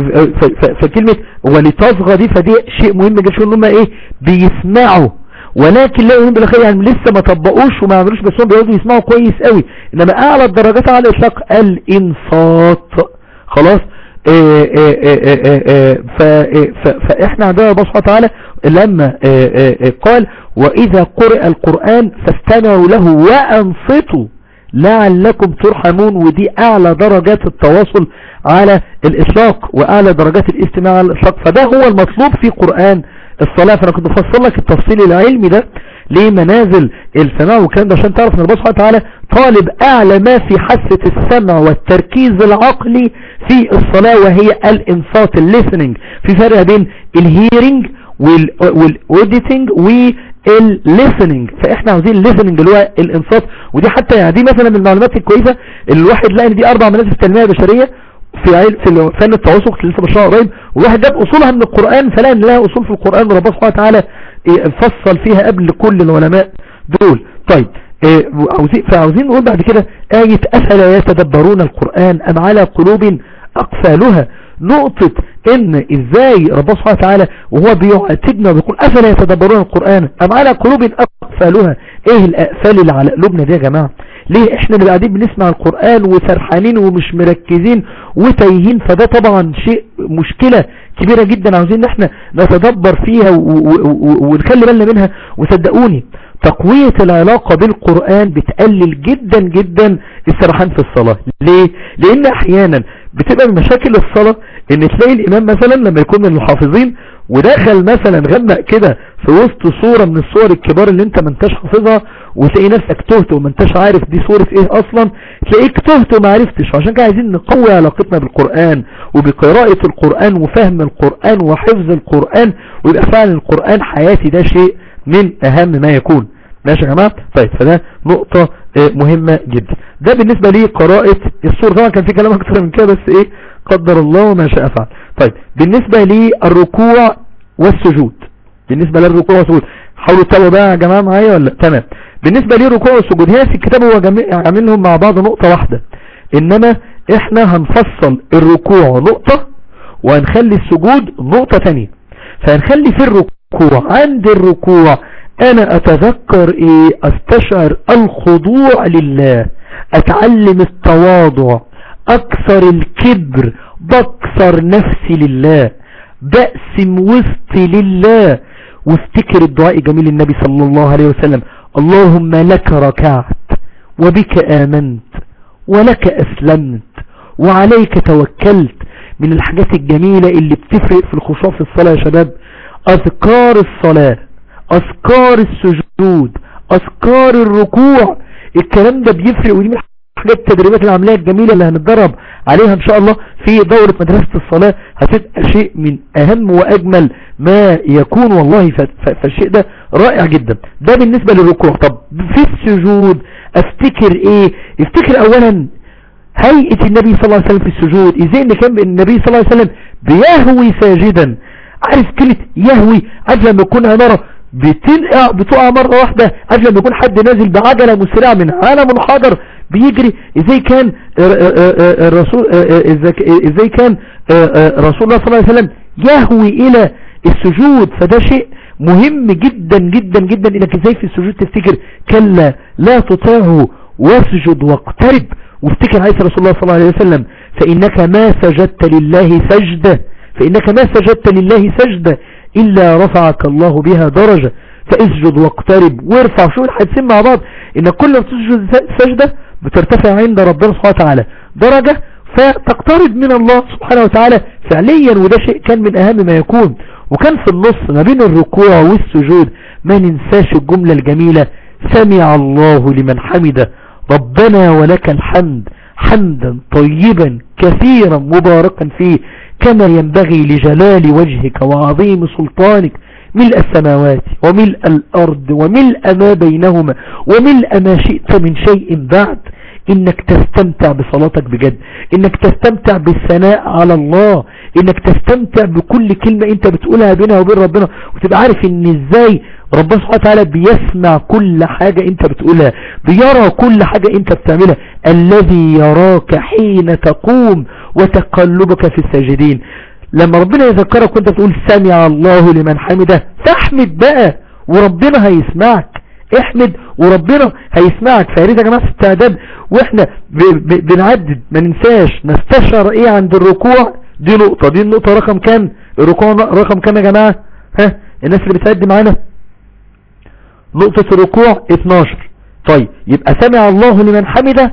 فكلمة ولتصغى دي فدي شيء مهم جدا شو ان هم ايه بيسمعوا ولكن لا يؤمنون بالاخرة يعني لسه ما طبقوش وما عملوش بس هم بيقعدوا يسمعوا كويس قوي انما اعلى الدرجات على الاطلاق الانصات خلاص إيه إيه إيه فاحنا عندنا الله سبحانه وتعالى لما قال واذا قرئ القرآن فاستمعوا له وانصتوا لعلكم ترحمون ودي اعلى درجات التواصل على الاطلاق واعلى درجات الاستماع على الاطلاق فده هو المطلوب في قرآن الصلاة فانا كنت بفصل لك التفصيل العلمي ده لمنازل السماع والكلام ده عشان تعرف ان الله سبحانه وتعالى طالب اعلى ما في حاسة السمع والتركيز العقلي في الصلاة وهي الانصات الليسننج في فرق بين الهيرنج والاوديتنج والليسننج فاحنا عاوزين الليسننج اللي هو الانصات ودي حتى يعني دي مثلا من المعلومات الكويسة اللي الواحد لقى ان دي اربع منازل في التنمية البشرية في في فن التواصل كنت لسه بشرحها قريب والواحد جاب اصولها من القرآن فلا ان لها اصول في القرآن وربنا سبحانه وتعالى فصل فيها قبل كل العلماء دول طيب فعاوزين نقول بعد كده آية أفلا يتدبرون القرآن أم على قلوب أقفالها نقطة ان ازاي ربنا سبحانه وتعالى وهو بيعاتبنا وبيقول افلا يتدبرون القرآن ام على قلوب اقفالها ايه الاقفال اللي على قلوبنا دي يا جماعة ليه احنا اللي قاعدين بنسمع القرآن وسرحانين ومش مركزين وتايهين فده طبعا شيء مشكلة كبيرة جدا عاوزين ان احنا نتدبر فيها ونخلي بالنا منها وصدقوني تقوية العلاقة بالقرآن بتقلل جدا جدا السرحان في الصلاة ليه؟ لان احيانا بتبقى من مشاكل الصلاة ان تلاقي الامام مثلا لما يكون من المحافظين ودخل مثلا غمق كده في وسط صورة من الصور الكبار اللي انت ما انتش حافظها وتلاقي نفسك تهت وما انتش عارف دي صورة ايه اصلا تلاقيك تهت وما عرفتش عشان كده عايزين نقوي علاقتنا بالقرآن وبقراءة القرآن وفهم القرآن وحفظ القرآن ويبقى فعلا القرآن حياتي ده شيء من اهم ما يكون ماشي يا جماعة طيب فده نقطة مهمة جدا ده بالنسبة لي قراءة الصور طبعا كان في كلام اكتر من كده بس ايه قدر الله وما شاء فعل طيب بالنسبة للركوع والسجود بالنسبة للركوع والسجود حاولوا تتابعوا بقى يا جماعة معايا ولا تمام بالنسبة للركوع والسجود هي في الكتاب هو عاملهم مع بعض نقطة واحدة انما احنا هنفصل الركوع نقطة وهنخلي السجود نقطة تانية فهنخلي في الركوع عند الركوع انا اتذكر ايه استشعر الخضوع لله اتعلم التواضع اكثر الكبر بكثر نفسي لله بقسم وسطي لله وافتكر الدعاء جميل النبي صلى الله عليه وسلم اللهم لك ركعت وبك آمنت ولك أسلمت وعليك توكلت من الحاجات الجميلة اللي بتفرق في الخشوع في الصلاة يا شباب أذكار الصلاة أذكار السجود أذكار الركوع الكلام ده بيفرق ودي من الحاجات التدريبات العملية الجميلة اللي هنتدرب عليها ان شاء الله في دورة مدرسة الصلاة هتبقى شيء من اهم واجمل ما يكون والله فالشيء ده رائع جدا ده بالنسبة للركوع طب في السجود افتكر ايه افتكر اولا هيئة النبي صلى الله عليه وسلم في السجود ازاي ان كان النبي صلى الله عليه وسلم بيهوي ساجدا عارف كلمة يهوي عارف لما يكون عمارة بتنقع بتقع مرة واحدة عارف لما يكون حد نازل بعجلة مسرعة من عالم الحجر بيجري ازاي كان الرسول ازاي كان رسول الله صلى الله عليه وسلم يهوي الى السجود فده شيء مهم جدا جدا جدا انك ازاي في السجود تفتكر كلا لا تطاعه واسجد واقترب وافتكر عليه رسول الله صلى الله عليه وسلم فإنك ما سجدت لله سجدة فإنك ما سجدت لله سجدة إلا رفعك الله بها درجة فاسجد واقترب وارفع شو الحدثين مع بعض إن كل ما تسجد سجدة بترتفع عند ربنا سبحانه وتعالى درجة فتقترب من الله سبحانه وتعالى فعليا وده شيء كان من أهم ما يكون وكان في النص ما بين الركوع والسجود ما ننساش الجملة الجميلة سمع الله لمن حمده ربنا ولك الحمد حمدا طيبا كثيرا مباركا فيه كما ينبغي لجلال وجهك وعظيم سلطانك ملء السماوات وملء الأرض وملء ما بينهما وملء ما شئت من شيء بعد انك تستمتع بصلاتك بجد انك تستمتع بالثناء على الله انك تستمتع بكل كلمة انت بتقولها بينها وبين ربنا وتبقى عارف ان ازاي ربنا سبحانه وتعالى بيسمع كل حاجة انت بتقولها بيرى كل حاجة انت بتعملها الذي يراك حين تقوم وتقلبك في الساجدين لما ربنا يذكرك وانت بتقول سمع الله لمن حمده فاحمد بقى وربنا هيسمعك احمد وربنا هيسمعك فياريت يا جماعه في التعداد واحنا بنعدد ما ننساش نستشعر ايه عند الركوع دي نقطة دي النقطة رقم كام الركوع رقم كام يا جماعة ها الناس اللي بتعد معانا نقطة الركوع 12 طيب يبقى سمع الله لمن حمده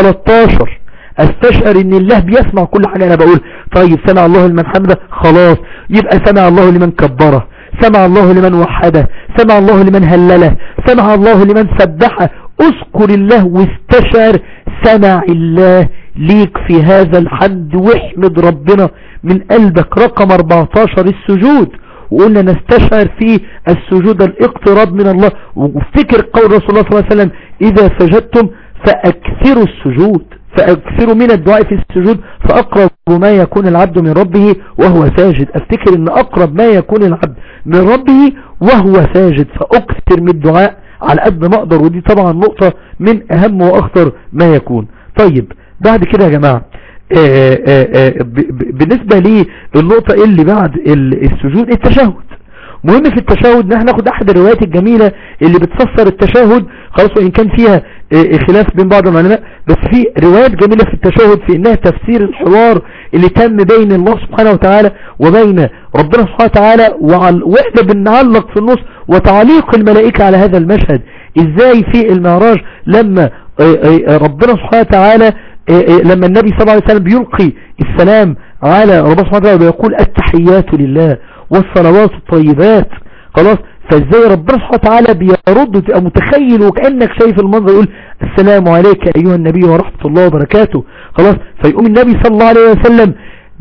13 استشعر ان الله بيسمع كل حاجة انا بقول طيب سمع الله لمن حمده خلاص يبقى سمع الله لمن كبره سمع الله لمن وحده سمع الله لمن هلله سمع الله لمن سبحه اذكر الله واستشعر سمع الله ليك في هذا الحد واحمد ربنا من قلبك رقم 14 السجود وقلنا نستشعر في السجود الاقتراب من الله وافتكر قول رسول الله صلى الله عليه وسلم اذا سجدتم فاكثروا السجود فاكثروا من الدعاء في السجود فاقرب ما يكون العبد من ربه وهو ساجد افتكر ان اقرب ما يكون العبد من ربه وهو ساجد فاكثر من الدعاء على قد ما اقدر ودي طبعا نقطة من اهم واخطر ما يكون طيب بعد كده يا جماعة آآ آآ بالنسبة لي النقطة اللي بعد السجود التشهد مهم في التشهد ان احنا ناخد احد الروايات الجميلة اللي بتفسر التشهد خلاص وان كان فيها خلاف بين بعض العلماء بس في روايات جميلة في التشهد في انها تفسير الحوار اللي تم بين الله سبحانه وتعالى وبين ربنا سبحانه وتعالى واحنا بنعلق في النص وتعليق الملائكة على هذا المشهد ازاي في المعراج لما ربنا سبحانه وتعالى لما النبي صلى الله عليه وسلم بيلقي السلام على ربنا سبحانه وتعالى ويقول التحيات لله والصلوات الطيبات خلاص فازاي ربنا سبحانه وتعالى بيرد وتبقى متخيل وكأنك شايف المنظر يقول السلام عليك ايها النبي ورحمة الله وبركاته خلاص فيقوم النبي صلى الله عليه وسلم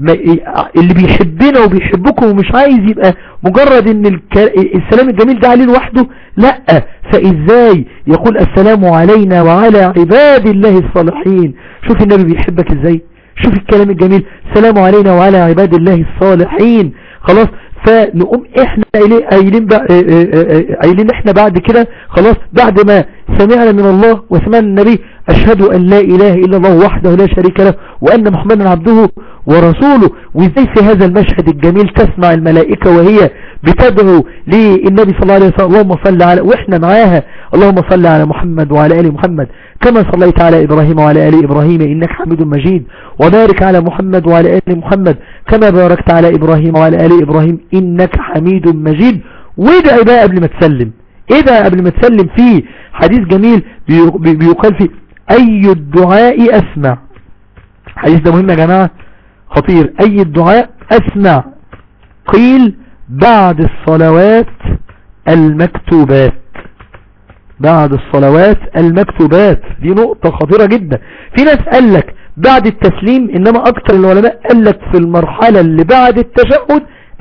اللي بيحبنا وبيحبكم ومش عايز يبقى مجرد ان السلام الجميل ده عليه لوحده لا فازاي يقول السلام علينا وعلى عباد الله الصالحين شوف النبي بيحبك ازاي شوف الكلام الجميل السلام علينا وعلى عباد الله الصالحين خلاص فنقوم احنا قايلين قايلين احنا بعد كده خلاص بعد ما سمعنا من الله وسمعنا النبي اشهد ان لا اله الا الله وحده لا شريك له وان محمدا عبده ورسوله وازاي في هذا المشهد الجميل تسمع الملائكة وهي بتدعو للنبي صلى الله عليه وسلم اللهم صل على واحنا معاها اللهم صل على محمد وعلى ال محمد كما صليت على ابراهيم وعلى ال ابراهيم انك حميد مجيد وبارك على محمد وعلى ال محمد كما باركت على ابراهيم وعلى ال ابراهيم انك حميد مجيد وادعي بقى قبل ما تسلم ايه بقى قبل ما تسلم فيه حديث جميل بيقال فيه اي الدعاء اسمع الحديث ده مهم يا جماعة خطير اي الدعاء اسمع قيل بعد الصلوات المكتوبات بعد الصلوات المكتوبات دي نقطة خطيرة جدا في ناس قال لك بعد التسليم انما اكتر العلماء قال لك في المرحلة اللي بعد التشهد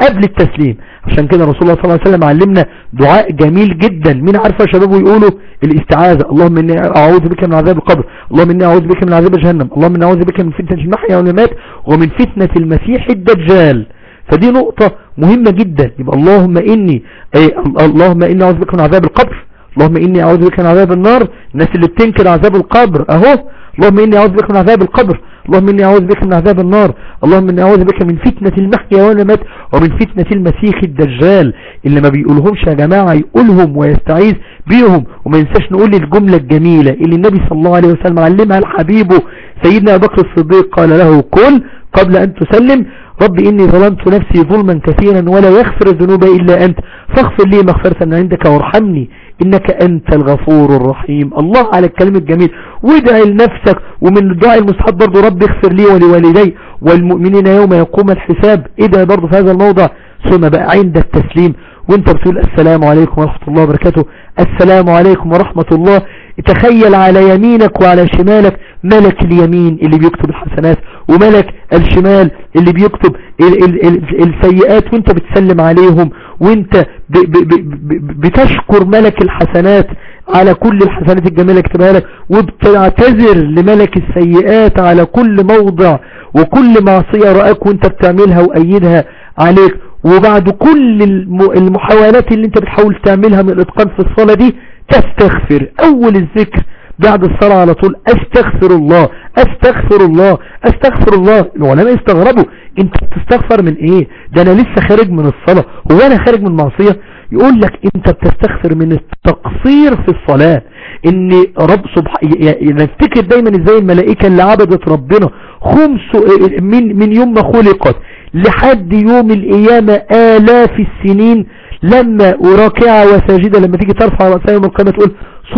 قبل التسليم عشان كده رسول الله صلى الله عليه وسلم علمنا دعاء جميل جدا مين عارفه يا شباب يقولوا الاستعاذة اللهم اني اعوذ بك من عذاب القبر اللهم اني اعوذ بك من عذاب جهنم اللهم اني اعوذ بك من فتنة المحيا والممات ومن فتنة المسيح الدجال فدي نقطة مهمة جدا يبقى اللهم اني اي اللهم اني اعوذ بك من عذاب القبر اللهم اني اعوذ بك من عذاب النار الناس اللي بتنكر عذاب القبر اهو اللهم اني اعوذ بك من عذاب القبر اللهم اني اعوذ بك من عذاب النار اللهم اني اعوذ بك من فتنة المحيا والممات ومن فتنة المسيح الدجال اللي ما بيقولهمش يا جماعة يقولهم ويستعيذ بيهم وما ينساش نقول الجملة الجميلة اللي النبي صلى الله عليه وسلم علمها لحبيبه سيدنا ابو بكر الصديق قال له قل قبل ان تسلم رب إني ظلمت نفسي ظلما كثيرا ولا يغفر الذنوب إلا أنت فاغفر لي مغفرة من عندك وارحمني إنك أنت الغفور الرحيم الله على الكلام الجميل وادعي لنفسك ومن الدعاء المستحب برضه رب اغفر لي ولوالدي والمؤمنين يوم يقوم الحساب ادعي برضه في هذا الموضع ثم بقى عند التسليم وانت بتقول السلام عليكم ورحمة الله وبركاته السلام عليكم ورحمة الله تخيل على يمينك وعلى شمالك ملك اليمين اللي بيكتب الحسنات وملك الشمال اللي بيكتب ال ال ال السيئات وانت بتسلم عليهم وانت ب ب ب بتشكر ملك الحسنات على كل الحسنات الجميلة اكتبها لك وبتعتذر لملك السيئات على كل موضع وكل معصية رأك وانت بتعملها وأيدها عليك وبعد كل المحاولات اللي انت بتحاول تعملها من الاتقان في الصلاة دي تستغفر اول الذكر بعد الصلاة على طول استغفر الله استغفر الله استغفر الله العلماء يستغربوا انت بتستغفر من ايه ده انا لسه خارج من الصلاة هو انا خارج من معصية يقول لك انت بتستغفر من التقصير في الصلاة ان رب سبحانه نفتكر دايما ازاي الملائكة اللي عبدت ربنا خمس من, من يوم ما خلقت لحد يوم القيامة آلاف السنين لما وراكعة وساجدة لما تيجي ترفع رأسها يوم القيامة تقول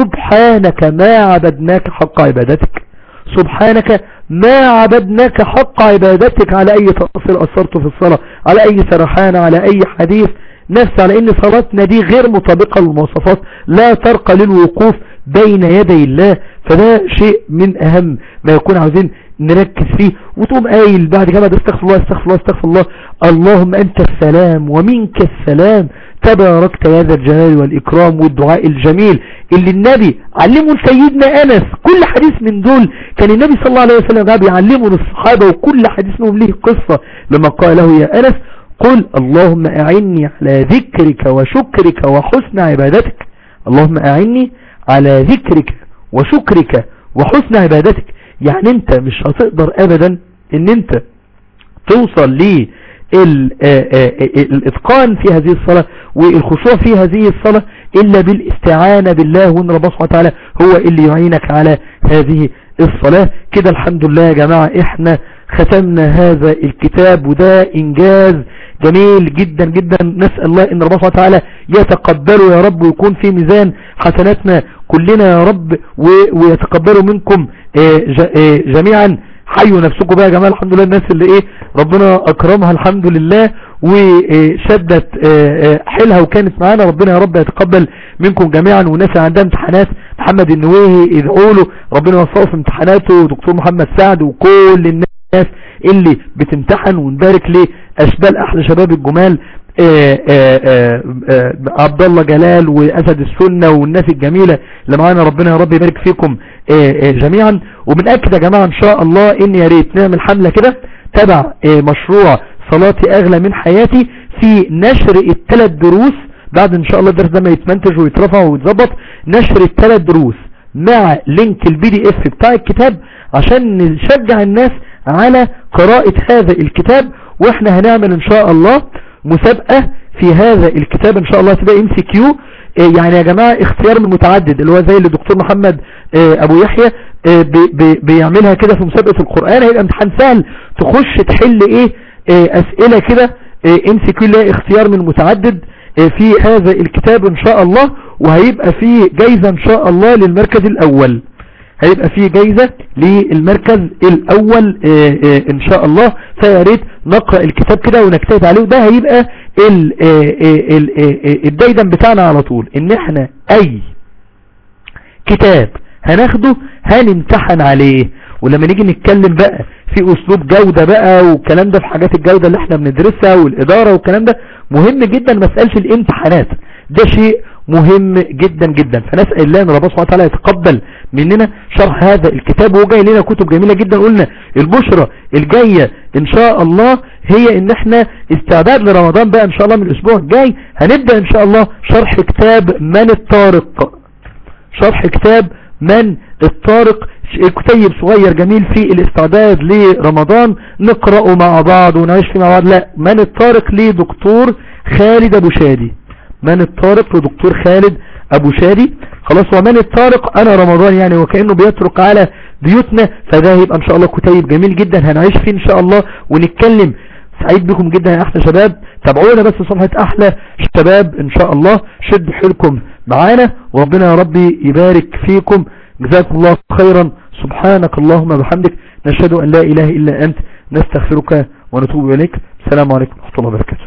سبحانك ما عبدناك حق عبادتك سبحانك ما عبدناك حق عبادتك على اي تقصير اثرته في الصلاة على اي سرحان على اي حديث نفس على ان صلاتنا دي غير مطابقة للمواصفات لا ترقى للوقوف بين يدي الله فده شيء من اهم ما يكون عاوزين نركز فيه وتقوم قايل بعد كده استغفر الله استغفر الله استغفر الله اللهم انت السلام ومنك السلام تباركت يا ذا الجلال والإكرام والدعاء الجميل اللي النبي علمه لسيدنا أنس كل حديث من دول كان النبي صلى الله عليه وسلم قاعد يعلمه للصحابة وكل حديث منهم ليه قصة لما قال له يا أنس قل اللهم أعني على ذكرك وشكرك وحسن عبادتك اللهم أعني على ذكرك وشكرك وحسن عبادتك يعني انت مش هتقدر ابدا ان انت توصل ليه الاتقان في هذه الصلاة والخشوع في هذه الصلاة الا بالاستعانة بالله وان ربنا سبحانه وتعالى هو اللي يعينك على هذه الصلاة كده الحمد لله يا جماعة احنا ختمنا هذا الكتاب وده انجاز جميل جدا جدا نسأل الله ان ربنا سبحانه وتعالى يتقبله يا رب ويكون في ميزان حسناتنا كلنا يا رب ويتقبلوا منكم جميعا حيوا نفسكم بقى يا جماعة الحمد لله الناس اللي ايه ربنا اكرمها الحمد لله وشدت حيلها وكانت معانا ربنا يا رب يتقبل منكم جميعا والناس اللي عندها امتحانات محمد النويهي ادعوا له ربنا يوفقه في امتحاناته ودكتور محمد سعد وكل الناس اللي بتمتحن ونبارك لاشبال احلى شباب الجمال عبد الله جلال واسد السنة والناس الجميلة اللي معانا ربنا يا رب يبارك فيكم جميعا وبنأكد يا جماعة ان شاء الله ان يا ريت نعمل حملة كده تبع مشروع صلاتي اغلى من حياتي في نشر الثلاث دروس بعد ان شاء الله الدرس ده ما يتمنتج ويترفع ويتظبط نشر الثلاث دروس مع لينك البي دي اف بتاع الكتاب عشان نشجع الناس على قراءة هذا الكتاب واحنا هنعمل ان شاء الله مسابقة في هذا الكتاب ان شاء الله تبقى ام سي كيو يعني يا جماعة اختيار من متعدد اللي هو زي اللي دكتور محمد ابو يحيى بي بي بيعملها كده في مسابقة القرآن هيبقى امتحان سهل تخش تحل ايه اسئلة كده ام سي كيو اللي هي اختيار من متعدد في هذا الكتاب ان شاء الله وهيبقى فيه جايزة ان شاء الله للمركز الاول هيبقى فيه جايزة للمركز الاول ان شاء الله فيا ريت نقرأ الكتاب كده ونجتهد عليه وده هيبقى الدايدن بتاعنا على طول ان احنا اي كتاب هناخده هنمتحن عليه ولما نيجي نتكلم بقى في اسلوب جودة بقى والكلام ده في حاجات الجودة اللي احنا بندرسها والادارة والكلام ده مهم جدا مسألة الامتحانات ده شيء مهم جدا جدا فنسأل الله ان ربنا سبحانه وتعالى يتقبل مننا شرح هذا الكتاب وجاي لنا كتب جميلة جدا قلنا البشرة الجاية ان شاء الله هي ان احنا استعداد لرمضان بقى ان شاء الله من الاسبوع الجاي هنبدأ ان شاء الله شرح كتاب من الطارق شرح كتاب من الطارق كتيب صغير جميل في الاستعداد لرمضان نقرأه مع بعض ونعيش فيه مع بعض لا من الطارق لدكتور خالد ابو شادي من الطارق لدكتور خالد ابو شادي خلاص ومن الطارق انا رمضان يعني وكأنه بيترك على بيوتنا فده هيبقى ان شاء الله كتيب جميل جدا هنعيش فيه ان شاء الله ونتكلم سعيد بكم جدا يا احلى شباب تابعونا بس صفحة احلى شباب ان شاء الله شد حيلكم معانا وربنا يا ربي يبارك فيكم جزاكم الله خيرا سبحانك اللهم وبحمدك نشهد ان لا اله الا انت نستغفرك ونتوب اليك السلام عليكم ورحمة الله وبركاته